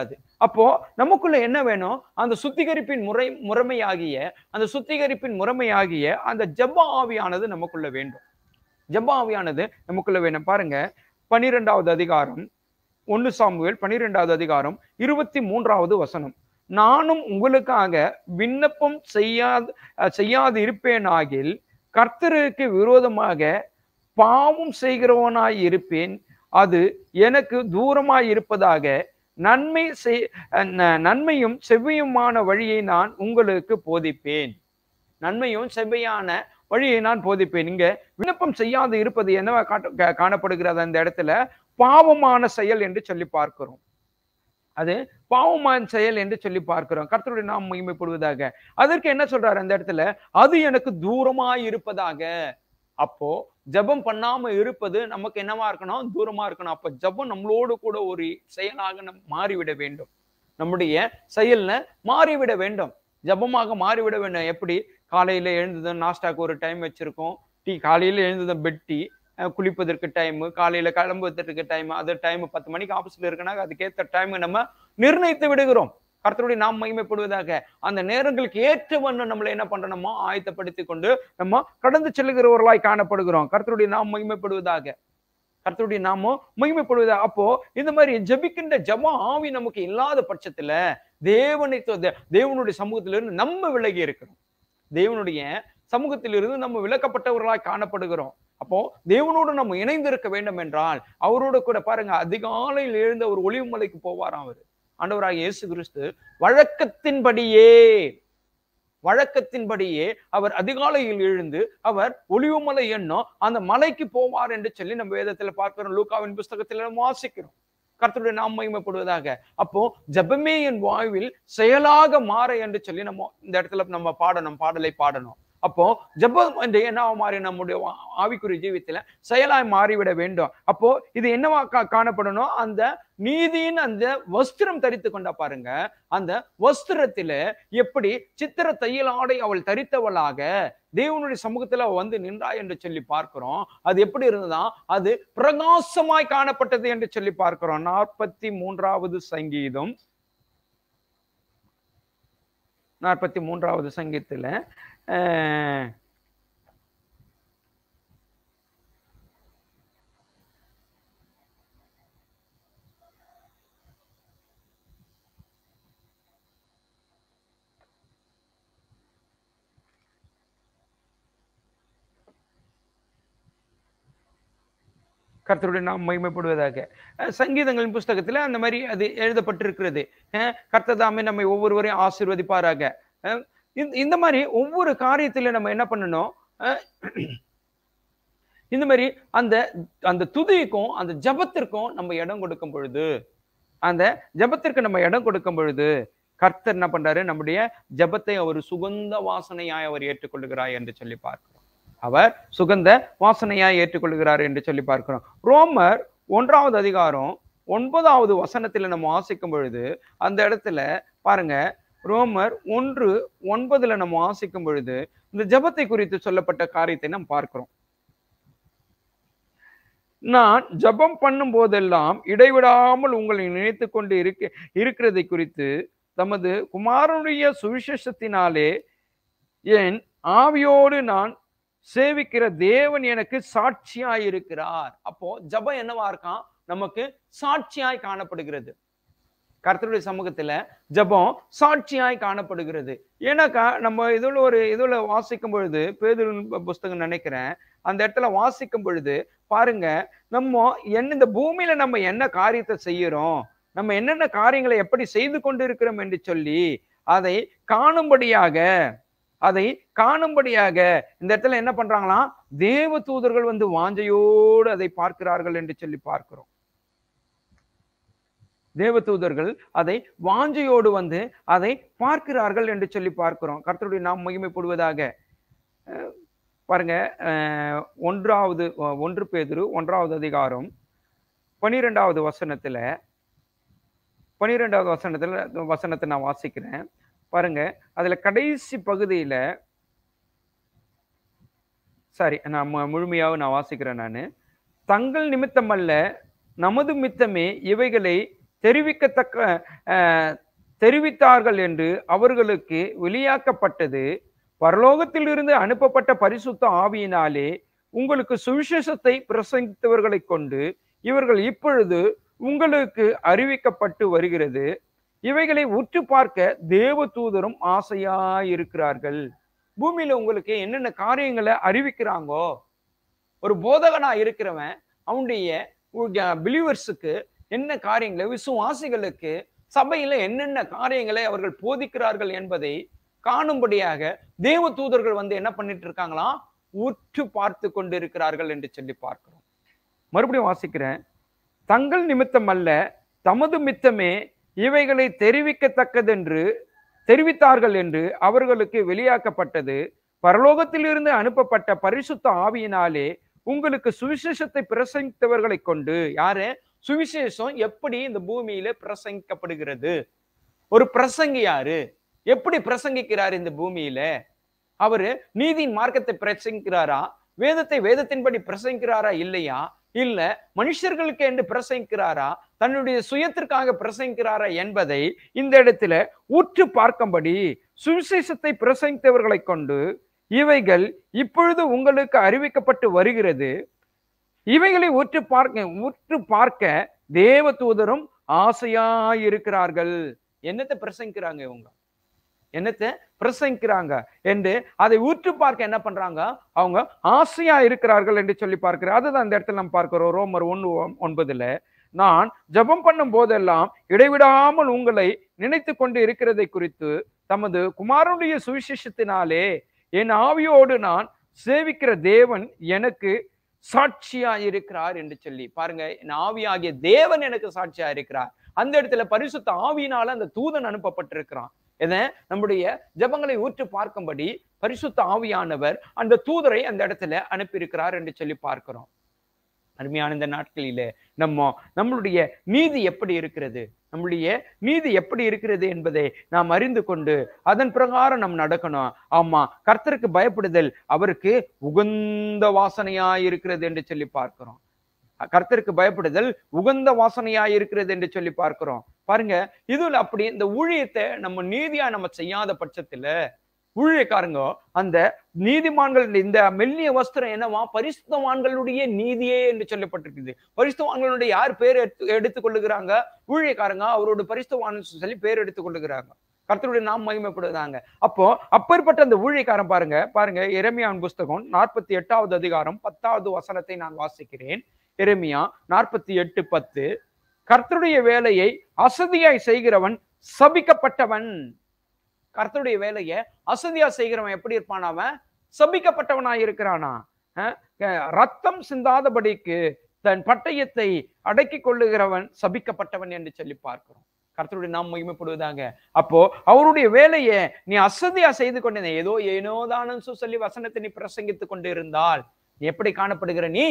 Speaker 1: அப்போ நமக்குள்ள என்ன வேணும் அந்த சுத்திகரிப்பின் முறை முறைமையாகிய அந்த சுத்திகரிப்பின் முறைமையாகிய அந்த ஜெப ஆவியானது நமக்குள்ள வேண்டும் ஜெப ஆவியானது நமக்குள்ள வேணும் பாருங்க பனிரெண்டாவது அதிகாரம் ஒன்னு சாமுவேல் பனிரெண்டாவது அதிகாரம் இருபத்தி மூன்றாவது வசனம் நானும் உங்களுக்காக விண்ணப்பம் செய்யாது அஹ், செய்யாது இருப்பேனாகில் கர்த்தருக்கு விரோதமாக பாவம் செய்கிறவனாய் இருப்பேன் அது எனக்கு தூரமாய் இருப்பதாக நன்மை செய் அஹ், ந- நன்மையும் செவ்வியுமான வழியை நான் உங்களுக்கு போதிப்பேன் நன்மையும் செவ்வையான வழியை நான் போதிப்பேன் இங்க விண்ணப்பம் செய்யாது இருப்பது என்னவா காட்ட கா- காணப்படுகிறது அந்த இடத்துல பாவமான செயல் என்று சொல்லி பார்க்கிறோம் அது பாவமான செயல் என்று சொல்லி பார்க்கிறோம் கர்த்தருடைய நாம் மகிமைப்படுவதாக அதற்கு என்ன சொல்றாரு அந்த இடத்துல அது எனக்கு தூரமாய் இருப்பதாக அப்போ ஜெபம் பண்ணாம இருப்பது நமக்கு என்னவா இருக்கணும் தூரமா இருக்கணும் அப்ப ஜெபம் நம்மளோடு கூட ஒரு செயலாக நம் மாறிவிட வேண்டும் நம்முடைய செயல்ல மாறிவிட வேண்டும் ஜெபமாக மாறிவிட வேண்டும் எப்படி காலையில எழுந்ததும் நாஸ்டாக்கு ஒரு டைம் வச்சிருக்கோம் டீ காலையில எழுந்ததும் பெட் டீ அஹ் குளிப்பதற்கு டைம் காலையில கிளம்புவதற்கு டைம் அது டைம் பத்து மணிக்கு ஆபீஸ்ல இருக்குன்னா அதுக்கேற்ற டைம் நம்ம நிர்ணயித்து விடுகிறோம் கர்த்தருடைய நாம் மகிமைப்படுவதாக அந்த நேரங்களுக்கு ஏற்ற வண்ணம் நம்மளை என்ன பண்றோமோ ஆயத்தப்படுத்தி கொண்டு நம்ம கடந்து செல்லுகிறவர்களாய் காணப்படுகிறோம் கர்த்தருடைய நாம் மகிமைப்படுவதாக கர்த்தருடைய நாமம் மகிமைப்படுவதாக அப்போ இந்த மாதிரி ஜெபிக்கின்ற ஜெபம் ஆவி நமக்கு இல்லாத பட்சத்துல தேவனை தொ- தே- தேவனுடைய சமூகத்திலிருந்து நம்ம விலகி இருக்கிறோம் தேவனுடைய சமூகத்திலிருந்து நம்ம விலக்கப்பட்டவர்களாய் காணப்படுகிறோம் அப்போ தேவனோடு நம்ம இணைந்து இருக்க வேண்டும் என்றால் அவரோட கூட பாருங்க அதிகாலையில் எழுந்த ஒரு ஒளிவு மலைக்கு போவாராம் அவர் ஆண்டவராக இயேசு கிறிஸ்து வழக்கத்தின்படியே வழக்கத்தின்படியே அவர் அதிகாலையில் எழுந்து அவர் ஒளிவுமலை எண்ணம் அந்த மலைக்கு போவார் என்று சொல்லி நம்ம வேதத்துல பார்க்கிறோம் லூக்காவின் புஸ்தகத்துல நம்ம வாசிக்கிறோம் கர்த்தருடைய நாம் மகிமைப்படுவதாக அப்போ ஜெபமே என் வாழ்வில் செயலாக மாற என்று சொல்லி நம்ம இந்த இடத்துல நம்ம பாடணும் பாடலை பாடணும் அப்போ ஜெபம் என்று என்னவா மாறி நம்முடைய வா- ஆவிக்குரிய ஜீவித்துல செயலாய் மாறிவிட வேண்டும் அப்போ இது என்னவா கா- காணப்படணும் அந்த நீதியின் அந்த வஸ்திரம் தரித்து கொண்டா பாருங்க அந்த வஸ்திரத்தில எப்படி சித்திர தையல் ஆடை அவள் தரித்தவளாக தேவனுடைய சமூகத்துல அவள் வந்து நின்றாய் என்று சொல்லி பார்க்கிறோம் அது எப்படி இருந்ததா அது பிரகாசமாய் காணப்பட்டது என்று சொல்லி பார்க்கிறோம் நாற்பத்தி மூன்றாவது சங்கீதம் நாற்பத்தி மூன்றாவது சங்கீதத்துல அஹ், கர்த்தருடைய நாம் மகிமைப்படுவதாக அஹ், சங்கீதங்களின் புஸ்தகத்துல அந்த மாதிரி அது எழுதப்பட்டிருக்கிறது அஹ், கர்த்தர் தாமே நம்மை ஒவ்வொருவரையும் ஆசீர்வதிப்பாராக அஹ், இந்த- இந்த மாதிரி ஒவ்வொரு காரியத்தில நம்ம என்ன பண்ணணும் அஹ், இந்த மாதிரி அந்த அந்த துதிக்கும் அந்த ஜபத்திற்கும் நம்ம இடம் கொடுக்கும் பொழுது அந்த ஜபத்திற்கு நம்ம இடம் கொடுக்கும் பொழுது கர்த்தர் என்ன பண்றாரு நம்முடைய ஜபத்தை அவர் சுகந்த வாசனையாய் அவர் ஏற்றுக்கொள்கிறார் என்று சொல்லி பார்க்கிறோம் அவர் சுகந்த வாசனையாய் ஏற்றுக்கொள்கிறார் என்று சொல்லி பார்க்கிறோம் ரோமர் ஒன்றாவது அதிகாரம் ஒன்பதாவது வசனத்துல நம்ம வாசிக்கும் பொழுது அந்த இடத்துல பாருங்க ரோமர் ஒன்று ஒன்பதுல நம்ம வாசிக்கும் பொழுது இந்த ஜெபத்தை குறித்து சொல்லப்பட்ட காரியத்தை நாம் பார்க்கிறோம் நான் ஜெபம் பண்ணும் போதெல்லாம் இடைவிடாமல் உங்களை நினைத்து கொண்டு இருக்க இருக்கிறதை குறித்து தமது குமாரனுடைய சுவிசேஷத்தினாலே என் ஆவியோடு நான் சேவிக்கிற தேவன் எனக்கு சாட்சியாய் இருக்கிறார் அப்போ ஜெபம் என்னவா இருக்கான் நமக்கு சாட்சியாய் காணப்படுகிறது கர்த்தருடைய சமூகத்துல ஜெபம் சாட்சியாய் காணப்படுகிறது ஏன்னாக்கா நம்ம இதுல ஒரு இதுல வாசிக்கும் பொழுது பேதுரு புஸ்தகம் நினைக்கிறேன் அந்த இடத்துல வாசிக்கும் பொழுது பாருங்க நம்ம என்ன இந்த பூமியில நம்ம என்ன காரியத்தை செய்யறோம் நம்ம என்னென்ன காரியங்களை எப்படி செய்து கொண்டு இருக்கிறோம் என்று சொல்லி அதை காணும்படியாக அதை காணும்படியாக இந்த இடத்துல என்ன பண்றாங்களாம் தேவ தூதர்கள் வந்து வாஞ்சையோடு அதை பார்க்கிறார்கள் என்று சொல்லி பார்க்கிறோம் தேவதூதர்கள் அதை வாஞ்சையோடு வந்து அதை பார்க்கிறார்கள் என்று சொல்லி பார்க்கிறோம் கர்த்தருடைய நாம் மகிமைப்படுவதாக அஹ் பாருங்க அஹ் ஒன்றாவது அஹ் ஒன்று பேதுரு ஒன்றாவது அதிகாரம் பனிரெண்டாவது வசனத்துல பனிரெண்டாவது வசனத்துல வசனத்தை நான் வாசிக்கிறேன் பாருங்க அதுல கடைசி பகுதியில சாரி நான் மு- முழுமையாக நான் வாசிக்கிறேன் நான் தங்கள் நிமித்தம் அல்ல நமது மித்தமே இவைகளை தெரிவிக்கத்தக்க அஹ், தெரிவித்தார்கள் என்று அவர்களுக்கு வெளியாக்கப்பட்டது பரலோகத்திலிருந்து அனுப்பப்பட்ட பரிசுத்த ஆவியினாலே உங்களுக்கு சுவிசேஷத்தை பிரசங்கித்தவர்களைக் கொண்டு இவர்கள் இப்பொழுது உங்களுக்கு அறிவிக்கப்பட்டு வருகிறது இவைகளை உற்று பார்க்க தேவ தூதரும் ஆசையாயிருக்கிறார்கள் பூமியில உங்களுக்கு என்னென்ன காரியங்களை அறிவிக்கிறாங்கோ ஒரு போதகனா இருக்கிறவன் அவனுடைய பிலீவர்ஸுக்கு என்ன காரியங்களை விசுவாசிகளுக்கு சபையில என்னென்ன காரியங்களை அவர்கள் போதிக்கிறார்கள் என்பதை காணும்படியாக தேவ தூதர்கள் வந்து என்ன பண்ணிட்டு இருக்காங்களாம் உற்று பார்த்து கொண்டு இருக்கிறார்கள் என்று சொல்லி பார்க்கிறோம் மறுபடியும் வாசிக்கிறேன் தங்கள் நிமித்தம் அல்ல தமது மித்தமே இவைகளை தெரிவிக்கத்தக்கதென்று தெரிவித்தார்கள் என்று அவர்களுக்கு வெளியாக்கப்பட்டது பரலோகத்திலிருந்து அனுப்பப்பட்ட பரிசுத்த ஆவியினாலே உங்களுக்கு சுவிசேஷத்தை பிரசங்கித்தவர்களை கொண்டு யாரு சுவிசேஷம் எப்படி இந்த பூமியில பிரசங்கிக்கப்படுகிறது ஒரு பிரசங்கி யாரு எப்படி பிரசங்கிக்கிறார் இந்த பூமியில அவரு நீதியின் மார்க்கத்தை பிரசங்கிக்கிறாரா வேதத்தை வேதத்தின்படி பிரசங்கிக்கிறாரா இல்லையா இல்ல மனுஷர்களுக்கு என்று பிரசங்கிக்கிறாரா தன்னுடைய சுயத்திற்காக பிரசங்கிக்கிறாரா என்பதை இந்த இடத்துல உற்று பார்க்கும்படி சுவிசேஷத்தை பிரசங்கித்தவர்களை கொண்டு இவைகள் இப்பொழுது உங்களுக்கு அறிவிக்கப்பட்டு வருகிறது இவைகளை உற்று பார்க்க உற்று பார்க்க தேவ தூதரும் ஆசையாயிருக்கிறார்கள் என்னத்தை பிரசங்கிக்கிறாங்க இவங்க என்னத்தை பிரசங்கிக்கிறாங்க என்று அதை உற்று பார்க்க என்ன பண்றாங்க அவங்க ஆசையா இருக்கிறார்கள் என்று சொல்லி பார்க்கிறார் அதுதான் இந்த இடத்துல நம்ம பார்க்கிறோம் ரோமர் ஒன்று ஒன்பதுல நான் ஜெபம் பண்ணும் போதெல்லாம் இடைவிடாமல் உங்களை நினைத்து கொண்டு இருக்கிறதை குறித்து தமது குமாரனுடைய சுவிசேஷத்தினாலே என் ஆவியோடு நான் சேவிக்கிற தேவன் எனக்கு சாட்சியா இருக்கிறார் என்று சொல்லி பாருங்க என் ஆவியாகிய தேவன் எனக்கு சாட்சியா இருக்கிறார் அந்த இடத்துல பரிசுத்த ஆவியினால அந்த தூதன் அனுப்பப்பட்டிருக்கிறான் என நம்முடைய ஜெபங்களை ஊற்று பார்க்கும்படி பரிசுத்த ஆவியானவர் அந்த தூதரை அந்த இடத்துல அனுப்பியிருக்கிறார் என்று சொல்லி பார்க்கிறோம் அருமையான இந்த நாட்களிலே நம்ம நம்மளுடைய நீதி எப்படி இருக்கிறது நம்முடைய நீதி எப்படி இருக்கிறது என்பதை நாம் அறிந்து கொண்டு அதன் பிரகாரம் நாம் நடக்கணும் ஆமா கர்த்தருக்கு பயப்படுதல் அவருக்கு உகந்த வாசனையா இருக்கிறது என்று சொல்லி பார்க்கிறோம் கர்த்தருக்கு பயப்படுதல் உகந்த வாசனையா இருக்கிறது என்று சொல்லி பார்க்கிறோம் பாருங்க இதுல அப்படி இந்த ஊழியத்தை நம்ம நீதியா நம்ம செய்யாத பட்சத்துல ஊழியக்காரங்க அந்த நீதிமான்கள் இந்த மெல்லிய வஸ்திரம் என்னவா பரிசுத்தவான்களுடைய நீதியே என்று சொல்லப்பட்டிருக்குது பரிசுத்தவான்களுடைய யார் பேர் எடுத்து எடுத்துக் கொள்ளுகிறாங்க ஊழியக்காரங்க அவரோட பரிசுத்தவான் சொல்லி பேர் எடுத்துக் கொள்ளுகிறாங்க கர்த்தருடைய நாம் மகிமைப்படுதாங்க அப்போ அப்பேற்பட்ட அந்த ஊழியக்காரன் பாருங்க பாருங்க எரமியான் புஸ்தகம் நாற்பத்தி எட்டாவது அதிகாரம் பத்தாவது வசனத்தை நான் வாசிக்கிறேன் எரேமியா நாற்பத்தி எட்டு பத்து கர்த்தருடைய வேலையை அசதியாய் செய்கிறவன் சபிக்கப்பட்டவன் கர்த்தருடைய வேலையை அசதியா செய்கிறவன் எப்படி இருப்பான் அவன் சபிக்கப்பட்டவனாய் இருக்கிறானா அஹ் க- ரத்தம் சிந்தாதபடிக்கு தன் பட்டயத்தை அடக்கி கொள்ளுகிறவன் சபிக்கப்பட்டவன் என்று சொல்லி பார்க்கிறோம் கர்த்தருடைய நாம் மகிமைப்படுவதாங்க அப்போ அவருடைய வேலையை நீ அசதியா செய்து கொண்டே ஏதோ ஏனோதானு சொல்லி வசனத்தை நீ பிரசங்கித்துக் கொண்டு இருந்தால் நீ எப்படி காணப்படுகிற நீ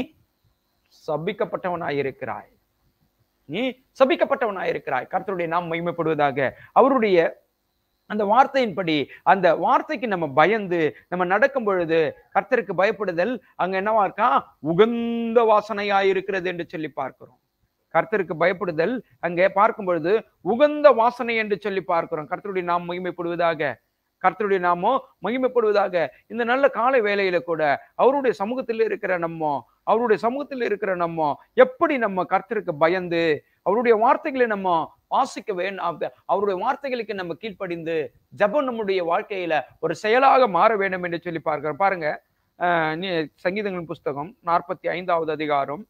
Speaker 1: சபிக்கப்பட்டவனாயிருக்கிறாய் நீ சபிக்கப்பட்டவனாயிருக்கிறாய் கர்த்தருடைய நாம் மகிமைப்படுவதாக அவருடைய அந்த வார்த்தையின்படி அந்த வார்த்தைக்கு நம்ம பயந்து நம்ம நடக்கும் பொழுது கர்த்தருக்கு பயப்படுதல் அங்க என்னவா இருக்கா உகந்த வாசனையா இருக்கிறது என்று சொல்லி பார்க்கிறோம் கர்த்தருக்கு பயப்படுதல் அங்கே பார்க்கும் பொழுது உகந்த வாசனை என்று சொல்லி பார்க்கிறோம் கர்த்தருடைய நாம் மகிமைப்படுவதாக கர்த்தருடைய நாமோ மகிமைப்படுவதாக இந்த நல்ல காலை வேலையில கூட அவருடைய சமூகத்தில் இருக்கிற நம்ம அவருடைய சமூகத்தில் இருக்கிற நம்ம எப்படி நம்ம கர்த்தருக்கு பயந்து அவருடைய வார்த்தைகளை நம்ம வாசிக்க வேண்டும் அவருடைய வார்த்தைகளுக்கு நம்ம கீழ்ப்படிந்து ஜெபம் நம்முடைய வாழ்க்கையில ஒரு செயலாக மாற வேண்டும் என்று சொல்லி பார்க்கிறோம் பாருங்க அஹ் நீ- சங்கீதங்களின் புஸ்தகம் நாற்பத்தி ஐந்தாவது அதிகாரம்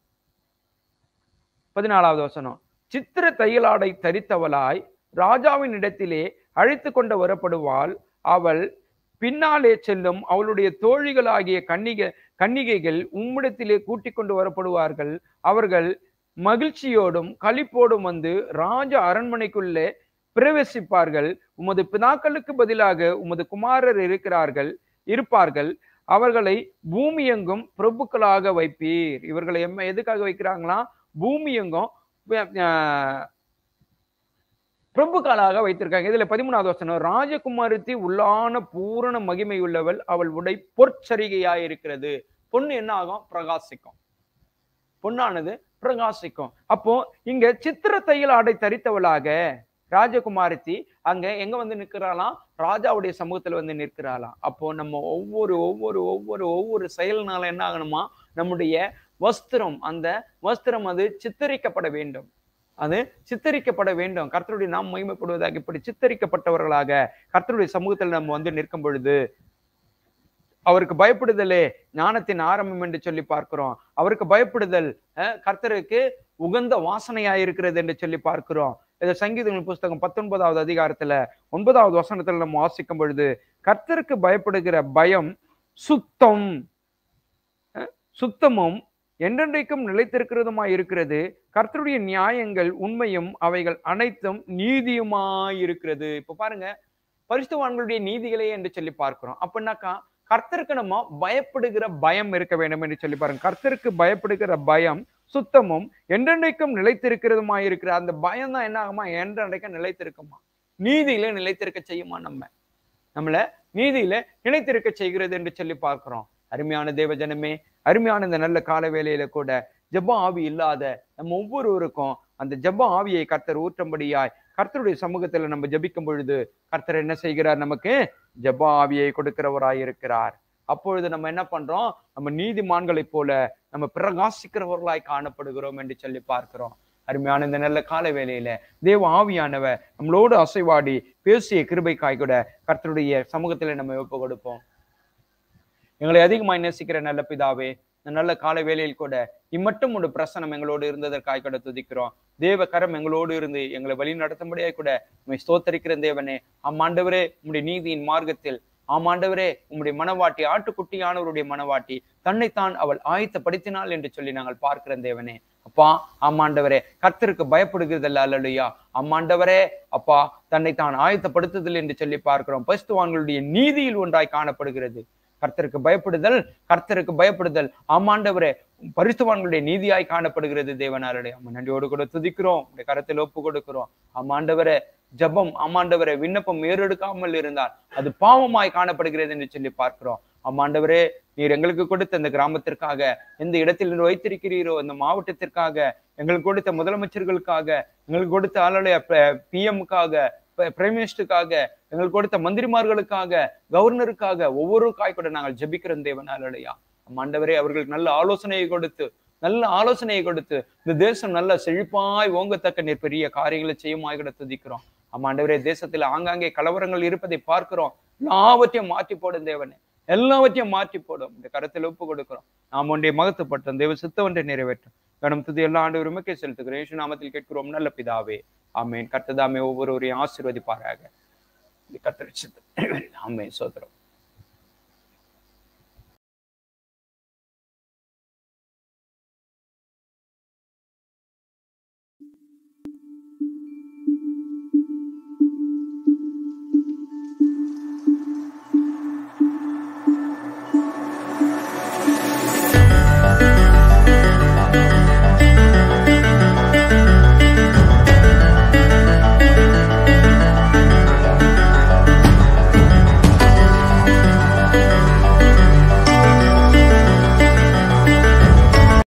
Speaker 1: பதினாலாவது வசனம் சித்திர தையலாடை தரித்தவளாய் ராஜாவின் இடத்திலே அழைத்து கொண்டு வரப்படுவாள் அவள் பின்னாலே செல்லும் அவளுடைய தோழிகளாகிய கன்னிகை கன்னிகைகள் உம்மிடத்திலே கூட்டிக் கொண்டு வரப்படுவார்கள் அவர்கள் மகிழ்ச்சியோடும் களிப்போடும் வந்து ராஜ அரண்மனைக்குள்ளே பிரவேசிப்பார்கள் உமது பிதாக்களுக்கு பதிலாக உமது குமாரர் இருக்கிறார்கள் இருப்பார்கள் அவர்களை பூமி எங்கும் பிரபுக்களாக வைப்பீர் இவர்களை எம்ம எதுக்காக வைக்கிறாங்களா பூமி எங்கும் அஹ், பிரபுக்களாக வைத்திருக்காங்க இதுல பதிமூணாவது வசனம் ராஜகுமாரத்தி உள்ளான பூரண மகிமை உள்ளவள் அவள் உடை பொற்சரிகையாய் இருக்கிறது பொண்ணு என்ன ஆகும் பிரகாசிக்கும் பொண்ணானது பிரகாசிக்கும் அப்போ இங்க சித்திர தையல் ஆடை தரித்தவளாக ராஜகுமாரத்தி அங்க எங்க வந்து நிற்கிறாளாம் ராஜாவுடைய சமூகத்துல வந்து நிற்கிறாளாம் அப்போ நம்ம ஒவ்வொரு ஒவ்வொரு ஒவ்வொரு ஒவ்வொரு செயல்னால என்ன ஆகணுமா நம்முடைய வஸ்திரம் அந்த வஸ்திரம் அது சித்தரிக்கப்பட வேண்டும் அது சித்தரிக்கப்பட வேண்டும் கர்த்தருடைய நாம் மகிமைப்படுவதாக இப்படி சித்தரிக்கப்பட்டவர்களாக கர்த்தருடைய சமூகத்தில் நம்ம வந்து நிற்கும் பொழுது அவருக்கு பயப்படுதலே ஞானத்தின் ஆரம்பம் என்று சொல்லி பார்க்கிறோம் அவருக்கு பயப்படுதல் அஹ், கர்த்தருக்கு உகந்த வாசனையா இருக்கிறது என்று சொல்லி பார்க்கிறோம் இதை சங்கீதங்கள் புஸ்தகம் பத்தொன்பதாவது அதிகாரத்துல ஒன்பதாவது வசனத்துல நம்ம வாசிக்கும் பொழுது கர்த்தருக்கு பயப்படுகிற பயம் சுத்தம் அஹ், சுத்தமும் என்றென்றைக்கும் நிலைத்திருக்கிறதுமாய் இருக்கிறது கர்த்தருடைய நியாயங்கள் உண்மையும் அவைகள் அனைத்தும் நீதியுமாய் இருக்கிறது இப்ப பாருங்க பரிசுத்தவான்களுடைய நீதிகளே என்று சொல்லி பார்க்கிறோம் அப்படின்னாக்கா கர்த்தருக்கு நம்ம பயப்படுகிற பயம் இருக்க வேண்டும் என்று சொல்லி பாருங்க கர்த்தருக்கு பயப்படுகிற பயம் சுத்தமும் என்றென்றைக்கும் நிலைத்திருக்கிறதுமா இருக்கிற அந்த பயம் தான் என்ன ஆகுமா என்றென்றைக்கும் நிலைத்திருக்குமா நீதியில நிலைத்திருக்க செய்யுமா நம்ம நம்மள நீதியில நிலைத்திருக்க செய்கிறது என்று சொல்லி பார்க்கிறோம் அருமையான தேவ ஜனமே அருமையான இந்த நல்ல கால வேளையில கூட ஜெப ஆவி இல்லாத நம்ம ஒவ்வொருவருக்கும் அந்த ஜெப ஆவியை கர்த்தர் ஊற்றும்படியாய் கர்த்தருடைய சமூகத்துல நம்ம ஜெபிக்கும் பொழுது கர்த்தர் என்ன செய்கிறார் நமக்கு ஜெப ஆவியை கொடுக்கிறவராய் இருக்கிறார் அப்பொழுது நம்ம என்ன பண்றோம் நம்ம நீதிமான்களைப் போல நம்ம பிரகாசிக்கிறவர்களாய் காணப்படுகிறோம் என்று சொல்லி பார்க்கிறோம் அருமையான இந்த நல்ல கால வேளையில தேவ ஆவியானவர் நம்மளோடு அசைவாடி பேசிய கிருபைக்காய் கூட கர்த்தருடைய சமூகத்துல நம்ம ஒப்பு கொடுப்போம் எங்களை அதிகமாய் நேசிக்கிற நல்ல பிதாவே இந்த நல்ல கால வேளையில் கூட இம்மட்டும் ஒரு பிரசனம் எங்களோடு இருந்ததற்காய் கூட துதிக்கிறோம் தேவ கரம் எங்களோடு இருந்து எங்களை வழி நடத்தும்படியாய் கூட உண்மை ஸ்தோத்தரிக்கிற தேவனே ஆமாண்டவரே உம்முடைய நீதியின் மார்க்கத்தில் ஆமாண்டவரே உம்முடைய மனவாட்டி ஆட்டுக்குட்டியானவருடைய மனவாட்டி தன்னைத்தான் அவள் ஆயத்தப்படுத்தினாள் என்று சொல்லி நாங்கள் பார்க்கிற தேவனே அப்பா ஆமாண்டவரே கர்த்தருக்கு பயப்படுகிறதல்ல அல்லலுயா அம்மாண்டவரே அப்பா தன்னை தான் ஆயத்தப்படுத்துதல் என்று சொல்லி பார்க்கிறோம் பரிசுத்தவான்களுடைய நீதியில் ஒன்றாய் காணப்படுகிறது கர்த்தருக்கு பயப்படுதல் கர்த்தருக்கு பயப்படுதல் ஆமாண்டவரே பரிசுத்தவான்களுடைய நீதியாய் காணப்படுகிறது தேவனாருடைய அம்மா நன்றியோடு கூட துதிக்கிறோம் உடைய கரத்தில் ஒப்பு கொடுக்கிறோம் ஆமாண்டவரே ஜெபம் ஆமாண்டவரே விண்ணப்பம் ஏறெடுக்காமல் இருந்தால் அது பாவமாய் காணப்படுகிறது என்று சொல்லி பார்க்கிறோம் ஆமாண்டவரே நீர் எங்களுக்கு கொடுத்த இந்த கிராமத்திற்காக எந்த இடத்தில் நீர் வைத்திருக்கிறீரோ அந்த மாவட்டத்திற்காக எங்களுக்கு கொடுத்த முதலமைச்சர்களுக்காக எங்களுக்கு கொடுத்த ஆளுடைய பிஎம்காக பிரைம் மினிஸ்டருக்காக எங்களுக்கு கொடுத்த மந்திரிமார்களுக்காக கவர்னருக்காக ஒவ்வொரு காய் கூட நாங்கள் ஜெபிக்கிறோம் தேவனாலயா ஆண்டவரே அவர்களுக்கு நல்ல ஆலோசனையை கொடுத்து நல்ல ஆலோசனையை கொடுத்து இந்த தேசம் நல்ல செழிப்பாய் ஓங்கத்தக்க நீர் பெரிய காரியங்களை செய்யுமாய் கூட துதிக்கிறோம் ஆமாண்டவரே தேசத்துல ஆங்காங்கே கலவரங்கள் இருப்பதை பார்க்கிறோம் எல்லாவற்றையும் மாற்றி போடும் தேவனே எல்லாவற்றையும் மாற்றி போடும் இந்த கரத்தில் ஒப்பு கொடுக்கிறோம் நாம் ஒன்றை மகத்துப்பட்டோம் தேவ சித்தவன்றை நிறைவேற்றும் கணம் துதி எல்லா ஆண்டு உரிமைக்கை செலுத்துகிறேன் இயேசு நாமத்தில் கேட்கிறோம் நல்ல பிதாவே ஆமேன் கர்த்ததாமே ஒவ்வொருவரையும் ஆசீர்வதிப்பாராக கத்தரிச்சு ஆமே சோதரம்